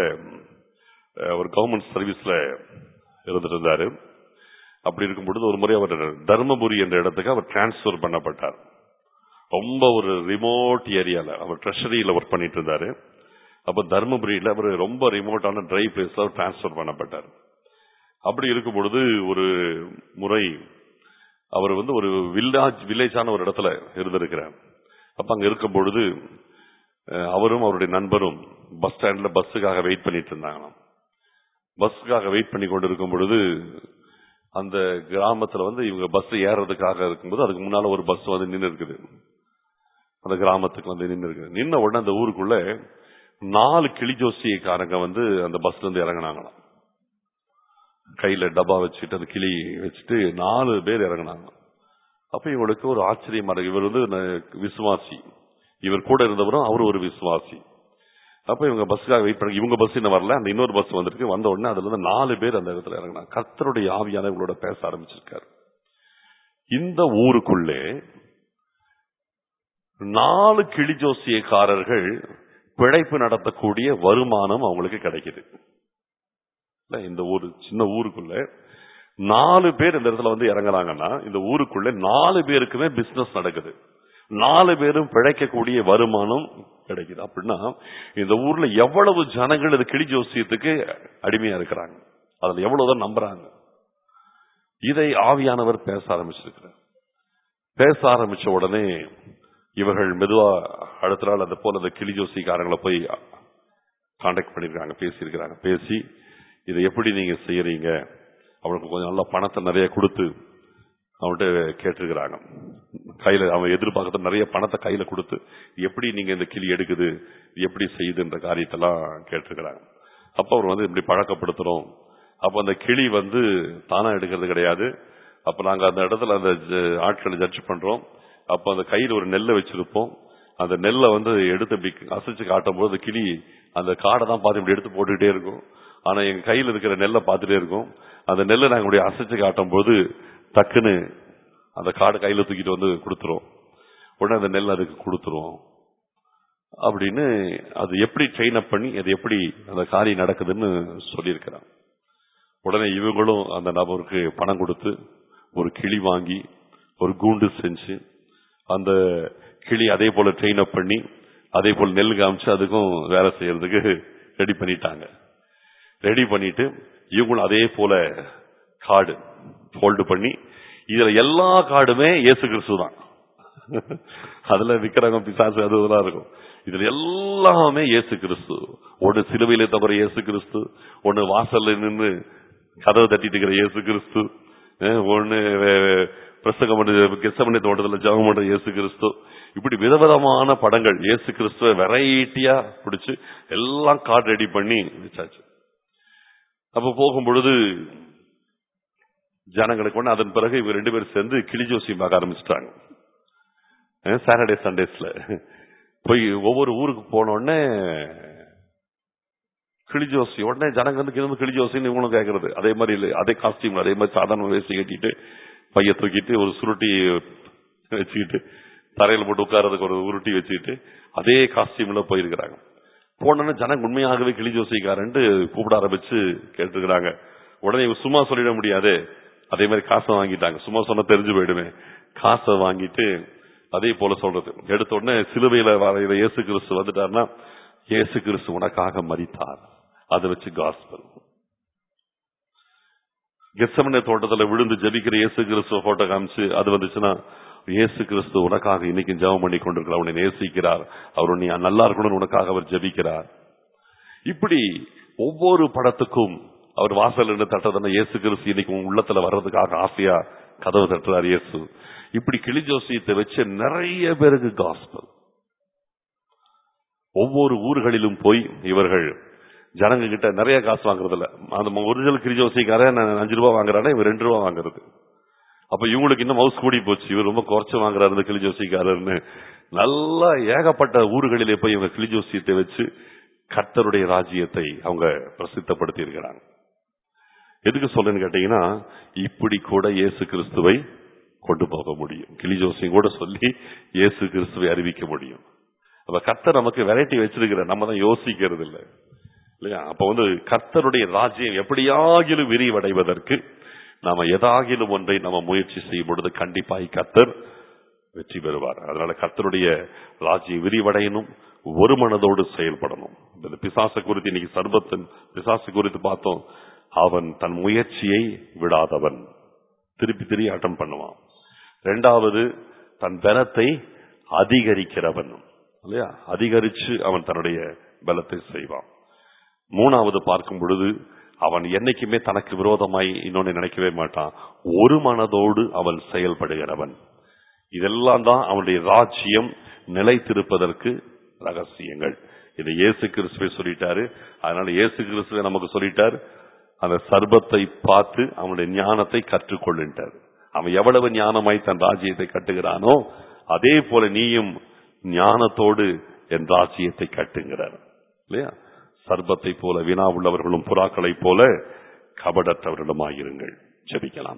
அஹ், ஒரு கவர்மெண்ட் சர்வீஸ்ல இருந்துட்டு இருந்தாரு அப்படி இருக்கும் பொழுது ஒரு முறை அவர் தர்மபுரி என்ற இடத்துக்கு அவர் டிரான்ஸ்பர் பண்ணப்பட்டார் ரொம்ப ஒரு ரிமோட் ஏரியால அவர் ட்ரெஷரியில ஒர்க் பண்ணிட்டு இருந்தாரு அப்ப தர்மபுரியில அவர் ரொம்ப ரிமோட்டான ட்ரை பிளேஸ்ல அவர் டிரான்ஸ்பர் பண்ணப்பட்டார் அப்படி இருக்கும் பொழுது ஒரு முறை அவர் வந்து ஒரு வில்லேஜ் வில்லேஜான ஒரு இடத்துல இருந்திருக்கிறார் அப்ப அங்க இருக்கும் பொழுது அஹ், அவரும் அவருடைய நண்பரும் பஸ் ஸ்டாண்ட்ல பஸ்ஸுக்காக வெயிட் பண்ணிட்டு இருந்தாங்களாம் பஸ்ஸுக்காக வெயிட் பண்ணி கொண்டு இருக்கும் பொழுது அந்த கிராமத்துல வந்து இவங்க பஸ் ஏறதுக்காக இருக்கும்போது அதுக்கு முன்னால ஒரு பஸ் வந்து நின்று இருக்குது அந்த கிராமத்துக்கு வந்து நின்று இருக்குது நின்ன உடனே அந்த ஊருக்குள்ள நாலு கிளி ஜோசியக்காரங்க வந்து அந்த பஸ்ல இருந்து இறங்குனாங்களாம் கையில டப்பா வச்சுட்டு அந்த கிளி வச்சுட்டு நாலு பேர் இறங்குனாங்க அப்ப இவங்களுக்கு ஒரு ஆச்சரியமா இருக்கு இவர் வந்து ந- விசுவாசி இவர் கூட இருந்தவரும் அவரு ஒரு விசுவாசி அப்ப இவங்க பஸ்ஸுக்காக வெயிட் பண்ணி இவங்க பஸ் இன்னும் வரல அந்த இன்னொரு பஸ் வந்திருக்கு வந்த உடனே அதுல இருந்து நாலு பேர் அந்த இடத்துல இறங்கினாங்க கர்த்தருடைய ஆவியான இவங்களோட பேச ஆரம்பிச்சிருக்காரு இந்த ஊருக்குள்ளே நாலு கிளி ஜோசியக்காரர்கள் பிழைப்பு நடத்தக்கூடிய வருமானம் அவங்களுக்கு கிடைக்குது இல்ல, இந்த ஊரு சின்ன ஊருக்குள்ள நாலு பேர் இந்த இடத்துல வந்து இறங்குறாங்கன்னா இந்த ஊருக்குள்ள நாலு பேருக்குமே பிசினஸ் நடக்குது நாலு பேரும் பிழைக்கக்கூடிய வருமானம் கிடைக்குது அப்படின்னா இந்த ஊர்ல எவ்வளவு ஜனங்கள் இது கிளி ஜோசியத்துக்கு அடிமையா இருக்கிறாங்க அதுல எவ்வளவுதான் நம்புறாங்க இதை ஆவியானவர் பேச ஆரம்பிச்சிருக்கிறார் பேச ஆரம்பிச்ச உடனே இவர்கள் மெதுவா அடுத்த நாள் அந்த போல அந்த கிளி ஜோசிக்காரங்களை போய் காண்டாக்ட் பண்ணிருக்காங்க பேசியிருக்கிறாங்க பேசி இதை எப்படி நீங்க செய்யறீங்க அவனுக்கு கொஞ்சம் நல்ல பணத்தை நிறைய கொடுத்து அவன்கிட்ட கேட்டிருக்கிறாங்க கையில அவன் எதிர்பார்க்கறது நிறைய பணத்தை கையில கொடுத்து எப்படி நீங்க இந்த கிளி எடுக்குது எப்படி செய்யுதுன்ற காரியத்தெல்லாம் கேட்டிருக்கிறாங்க அப்ப அவர் வந்து இப்படி பழக்கப்படுத்துறோம் அப்ப அந்த கிளி வந்து தானா எடுக்கிறது கிடையாது அப்ப நாங்க அந்த இடத்துல அந்த ஜ- ஆட்களை ஜட்ஜ் பண்றோம் அப்ப அந்த கையில ஒரு நெல்லை வச்சிருப்போம் அந்த நெல்லை வந்து எடுத்து இப்படி அசைச்சு காட்டும் போது கிளி அந்த காடை தான் பார்த்து இப்படி எடுத்து போட்டுக்கிட்டே இருக்கும் ஆனா எங்க கையில இருக்கிற நெல்லை பார்த்துட்டே இருக்கும் அந்த நெல்லை நாங்க இப்படி அசைச்சு காட்டும் போது டக்குன்னு அந்த காடு கையில தூக்கிட்டு வந்து கொடுத்துரும் உடனே அந்த நெல் அதுக்கு கொடுத்துரும் அப்படின்னு அது எப்படி ட்ரெயின் அப் பண்ணி அது எப்படி அந்த காரியம் நடக்குதுன்னு சொல்லியிருக்கிறான் உடனே இவங்களும் அந்த நபருக்கு பணம் கொடுத்து ஒரு கிளி வாங்கி ஒரு கூண்டு செஞ்சு அந்த கிளி அதே போல ட்ரெயின் அப் பண்ணி அதே போல நெல் காமிச்சு அதுக்கும் வேலை செய்யறதுக்கு ரெடி பண்ணிட்டாங்க ரெடி பண்ணிட்டு இவங்களும் அதே போல கார்டு ஃபோல்டு பண்ணி இதுல எல்லா கார்டுமே இயேசு கிறிஸ்து தான் அதுல விக்கிரகம் பிசாசு அது இதெல்லாம் இருக்கும் இதுல எல்லாமே இயேசு கிறிஸ்து ஒன்னு சிலுவையில தவிர இயேசு கிறிஸ்து ஒன்னு வாசல்ல நின்று கதவை தட்டிட்டு இருக்கிற இயேசு கிறிஸ்து அஹ் ஒன்னு வே- பிரசங்கம் பண்ண கெசமனை தோட்டத்துல ஜெபம் பண்ற இயேசு கிறிஸ்து இப்படி விதவிதமான படங்கள் இயேசு கிறிஸ்துவ வெரைட்டியா பிடிச்சு எல்லாம் கார்டு ரெடி பண்ணி வச்சாச்சு அப்ப போகும் பொழுது ஜனங்களுக்கு ஒண்ணு அதன் பிறகு இவங்க ரெண்டு பேரும் சேர்ந்து கிளி ஜோசியம் பார்க்க ஆரம்பிச்சிட்டாங்க சாட்டர்டே சண்டேஸ்ல போய் ஒவ்வொரு ஊருக்கு போன உடனே கிளி ஜோசி உடனே ஜனங்க வந்து கிளம்பு கிளி ஜோசின்னு இவங்களும் கேட்கறது அதே மாதிரி இல்லை அதே காஸ்டியூம் அதே மாதிரி சாதாரண வேஷ்டி கட்டிட்டு பைய தூக்கிட்டு ஒரு சுருட்டி வச்சுக்கிட்டு தரையில போட்டு உட்கார்றதுக்கு ஒரு உருட்டி வச்சுக்கிட்டு அதே காஸ்டியூம்ல போயிருக்கிறாங்க போனோன்னு ஜனங்க உண்மையாகவே கிளி ஜோசிக்காரன்ட்டு கூப்பிட ஆரம்பிச்சு கேட்டுருக்கிறாங்க உடனே இவங்க சும்மா சொல்லிட முடியாது அதே மாதிரி காசை வாங்கிட்டாங்க சும்மா சொன்னா தெரிஞ்சு போயிடுமே காசை வாங்கிட்டு அதே போல சொல்றது எடுத்த உடனே சிலுவையில வரைகிற இயேசு கிறிஸ்து வந்துட்டாருன்னா இயேசு கிறிஸ்து உனக்காக மரித்தார் அதை வச்சு காஸ்பல் கெசமனே தோட்டத்துல விழுந்து ஜெபிக்கிற இயேசு கிறிஸ்துவ போட்டோ காமிச்சு அது வந்துச்சுன்னா இயேசு கிறிஸ்து உனக்காக இன்னைக்கு ஜெபம் பண்ணி கொண்டிருக்கிறார் உன்னை நேசிக்கிறார் அவர் நீ நல்லா இருக்கணும்னு உனக்காக அவர் ஜெபிக்கிறார் இப்படி ஒவ்வொரு படத்துக்கும் அவர் வாசல் இருந்து தட்டதுன்னா இயேசு கிறிஸ்து இன்னைக்கு உன் உள்ளத்துல வர்றதுக்காக ஆசையா கதவு தட்டுறார் இயேசு இப்படி கிளி ஜோசியத்தை வச்சு நிறைய பேருக்கு காஸ்பல் ஒவ்வொரு ஊர்களிலும் போய் இவர்கள் ஜனங்க கிட்ட நிறைய காசு வாங்குறது இல்ல அந்த ஒரிஜினல் கிளி ஜோசிக்காரன் நான் அஞ்சு ரூபா வாங்குறானே இவர் ரெண்டு ரூபா வாங்குறது அப்ப இவங்களுக்கு இன்னும் மவுஸ் கூடி போச்சு இவர் ரொம்ப குறைச்சு வாங்குறாரு இந்த கிளி ஜோசிக்காரர்னு நல்லா ஏகப்பட்ட ஊர்களிலே போய் இவங்க கிளி ஜோசியத்தை வச்சு கர்த்தருடைய ராஜ்யத்தை அவங்க பிரசித்தப்படுத்தி இருக்கிறாங்க எதுக்கு சொல்றேன்னு கேட்டீங்கன்னா இப்படி கூட இயேசு கிறிஸ்துவை கொண்டு போக முடியும் கிளி ஜோசியம் கூட சொல்லி இயேசு கிறிஸ்துவை அறிவிக்க முடியும் அப்ப கர்த்தர் நமக்கு வெரைட்டி வச்சிருக்கிற நம்ம தான் யோசிக்கிறது இல்லை இல்லையா அப்ப வந்து கர்த்தருடைய ராஜ்யம் எப்படியாகிலும் விரிவடைவதற்கு நாம எதாகிலும் ஒன்றை நம்ம முயற்சி செய்யும் பொழுது கண்டிப்பாய் கர்த்தர் வெற்றி பெறுவார் அதனால கர்த்தருடைய ராஜ்யம் விரிவடையணும் ஒரு மனதோடு செயல்படணும் இந்த பிசாச குறித்து இன்னைக்கு சர்பத்தன் பிசாசு குறித்து பார்த்தோம் அவன் தன் முயற்சியை விடாதவன் திருப்பி திருப்பி அட்டம் பண்ணுவான் ரெண்டாவது தன் பலத்தை அதிகரிக்கிறவன் இல்லையா அதிகரிச்சு அவன் தன்னுடைய பலத்தை செய்வான் மூணாவது பார்க்கும் பொழுது அவன் என்னைக்குமே தனக்கு விரோதமாய் இன்னொன்னு நினைக்கவே மாட்டான் ஒரு மனதோடு அவன் செயல்படுகிறவன் இதெல்லாம் தான் அவனுடைய ராஜ்யம் நிலைத்திருப்பதற்கு ரகசியங்கள் இது இயேசு கிறிஸ்துவை சொல்லிட்டாரு அதனால இயேசு கிறிஸ்துவை நமக்கு சொல்லிட்டார் அந்த சர்பத்தை பார்த்து அவனுடைய ஞானத்தை கற்றுக்கொள்ளிட்டார் அவன் எவ்வளவு ஞானமாய் தன் ராஜ்யத்தை கட்டுகிறானோ அதே போல நீயும் ஞானத்தோடு என் ராஜ்யத்தை கட்டுங்கிறார் இல்லையா சர்பத்தை போல வினா உள்ளவர்களும் புறாக்களைப் போல கபடற்றவர்களுமாயிருங்கள் ஜெபிக்கலாம்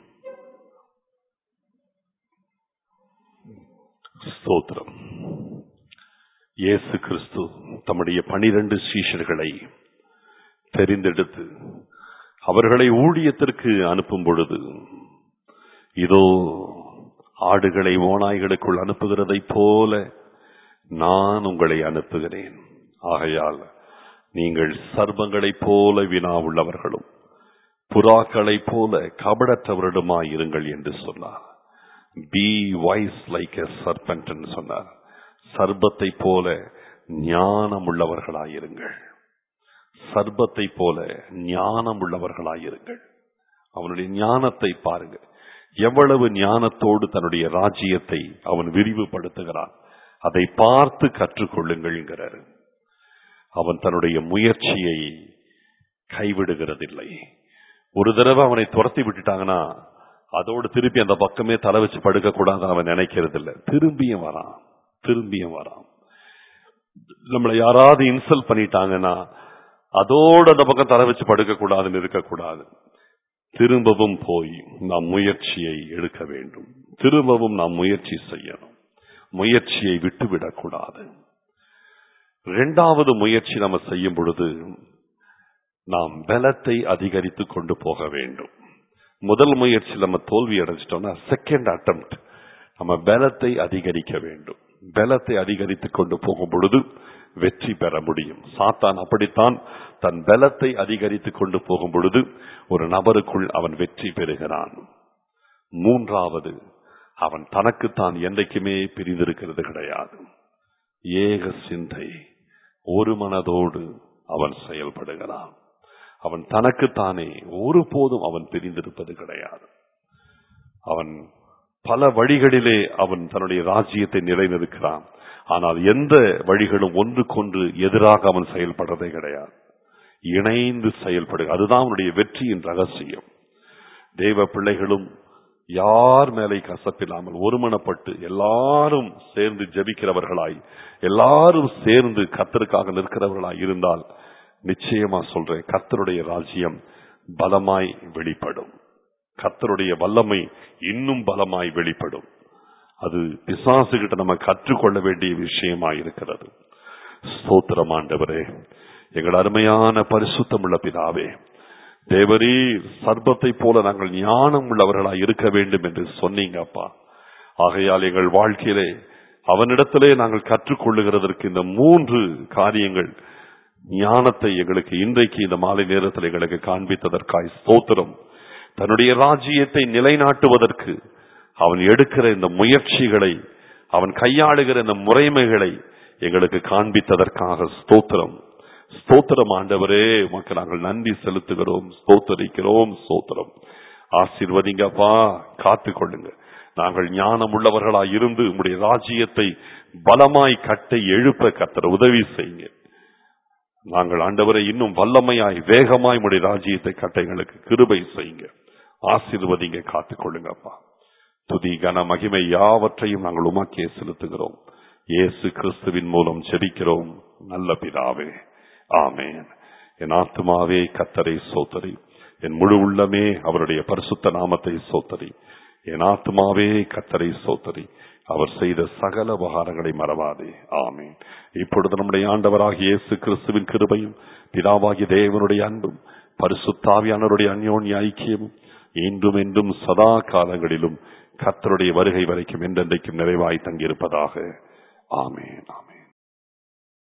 ஸ்தோத்திரம் இயேசு கிறிஸ்து தம்முடைய பனிரெண்டு சீஷர்களை தெரிந்தெடுத்து அவர்களை ஊழியத்திற்கு அனுப்பும் பொழுது இதோ ஆடுகளை ஓநாய்களுக்குள் அனுப்புகிறதைப் போல நான் உங்களை அனுப்புகிறேன் ஆகையால் நீங்கள் சர்வங்களைப் போல வினா உள்ளவர்களும் புறாக்களைப் போல கபடற்றவரிடமாயிருங்கள் என்று சொன்னார் be wise like a serpent சொன்னார் சர்பத்தை போல ஞானம் உள்ளவர்களாயிருங்கள் சர்பத்தை போல ஞானம் உள்ளவர்களாயிருங்கள் அவனுடைய ஞானத்தை பாருங்க எவ்வளவு ஞானத்தோடு தன்னுடைய ராஜ்யத்தை அவன் விரிவுபடுத்துகிறான் அதை பார்த்து கற்றுக்கொள்ளுங்கள்ங்கிறார் அவன் தன்னுடைய முயற்சியை கைவிடுகிறதில்லை ஒரு தடவை அவனை துரத்தி விட்டுட்டாங்கன்னா அதோடு திருப்பி அந்த பக்கமே தலை வச்சு படுக்க கூடாதுன்னு அவன் நினைக்கிறது இல்ல திரும்பியும் வரான் திரும்பியும் வரான் நம்மளை யாராவது இன்சல்ட் பண்ணிட்டாங்கன்னா அதோட அந்த பக்கம் தலை வச்சு படுக்க கூடாதுன்னு இருக்கக்கூடாது திரும்பவும் போய் நாம் முயற்சியை எடுக்க வேண்டும் திரும்பவும் நாம் முயற்சி செய்யணும் முயற்சியை விட்டுவிடக்கூடாது இரண்டாவது முயற்சி நம்ம செய்யும் பொழுது நாம் பலத்தை அதிகரித்து கொண்டு போக வேண்டும் முதல் முயற்சி நம்ம தோல்வி அடைஞ்சிட்டோம்னா செகண்ட் அட்டம்ப்ட் நம்ம பலத்தை அதிகரிக்க வேண்டும் பலத்தை அதிகரித்து கொண்டு போகும் பொழுது வெற்றி பெற முடியும் சாத்தான் அப்படித்தான் தன் பலத்தை அதிகரித்து கொண்டு போகும் பொழுது ஒரு நபருக்குள் அவன் வெற்றி பெறுகிறான் மூன்றாவது அவன் தனக்குத்தான் என்றைக்குமே பிரிந்திருக்கிறது கிடையாது ஏக சிந்தை ஒரு மனதோடு அவன் செயல்படுகிறான் அவன் தனக்குத்தானே ஒருபோதும் அவன் பிரிந்திருப்பது கிடையாது அவன் பல வழிகளிலே அவன் தன்னுடைய ராஜ்யத்தை நிலைநிறுக்கிறான் ஆனால் எந்த வழிகளும் ஒன்றுக்கொன்று எதிராக அவன் செயல்படுறதே கிடையாது இணைந்து செயல்படு அதுதான் அவனுடைய வெற்றியின் ரகசியம் தேவ பிள்ளைகளும் யார் மேலே கசப்பில்லாமல் ஒருமனப்பட்டு எல்லாரும் சேர்ந்து ஜெபிக்கிறவர்களாய் எல்லாரும் சேர்ந்து கத்தருக்காக நிற்கிறவர்களாய் இருந்தால் நிச்சயமா சொல்றேன் கத்தருடைய ராஜ்யம் பலமாய் வெளிப்படும் கத்தருடைய வல்லமை இன்னும் பலமாய் வெளிப்படும் அது பிசாசுகிட்ட நம்ம கற்றுக்கொள்ள வேண்டிய விஷயமா இருக்கிறது ஸ்தோத்திரம் ஆண்டவரே எங்கள் அருமையான பரிசுத்தம் உள்ள பிதாவே தேவரீ சர்பத்தை போல நாங்கள் ஞானம் உள்ளவர்களாய் இருக்க வேண்டும் என்று சொன்னீங்க அப்பா ஆகையால் எங்கள் வாழ்க்கையிலே அவனிடத்திலே நாங்கள் கற்றுக்கொள்ளுகிறதற்கு இந்த மூன்று காரியங்கள் ஞானத்தை எங்களுக்கு இன்றைக்கு இந்த மாலை நேரத்தில் எங்களுக்கு காண்பித்ததற்காய் ஸ்தோத்திரம் தன்னுடைய ராஜ்யத்தை நிலைநாட்டுவதற்கு அவன் எடுக்கிற இந்த முயற்சிகளை அவன் கையாளுகிற இந்த முறைமைகளை எங்களுக்கு காண்பித்ததற்காக ஸ்தோத்திரம் ஸ்தோத்திரம் ஆண்டவரே உமக்கு நாங்கள் நன்றி செலுத்துகிறோம் ஸ்தோத்தரிக்கிறோம் ஸ்தோத்திரம் ஆசீர்வதிங்கப்பா காத்து கொள்ளுங்க நாங்கள் ஞானம் உள்ளவர்களாய் இருந்து உம்முடைய ராஜ்யத்தை பலமாய் கட்டை எழுப்ப கத்தர உதவி செய்யுங்க நாங்கள் ஆண்டவரை இன்னும் வல்லமையாய் வேகமாய் உடைய ராஜ்யத்தை கட்டைகளுக்கு கிருபை செய்யுங்க ஆசீர்வதிங்க காத்துக் கொள்ளுங்கப்பா துதி கன மகிமை யாவற்றையும் நாங்கள் உமாக்கிய செலுத்துகிறோம் இயேசு கிறிஸ்துவின் மூலம் ஜெபிக்கிறோம் நல்ல பிதாவே ஆமேன் என் ஆத்துமாவே கத்தரை சோத்தரி என் முழு உள்ளமே அவருடைய பரிசுத்த நாமத்தை சோத்தரி என் ஆத்துமாவே கத்தரை சோத்தரி அவர் செய்த சகல உபகாரங்களை மறவாதே ஆமேன் இப்பொழுது நம்முடைய ஆண்டவராகிய இயேசு கிறிஸ்துவின் கிருபையும் பிதாவாகிய தேவனுடைய அன்பும் பரிசுத்தாவியானவருடைய அந்யோன்ய ஐக்கியமும் இன்றும் என்றும் சதா காலங்களிலும் கத்தருடைய வருகை வரைக்கும் என்றென்றைக்கும் நிறைவாய் தங்கியிருப்பதாக ஆமேன் ஆமேன்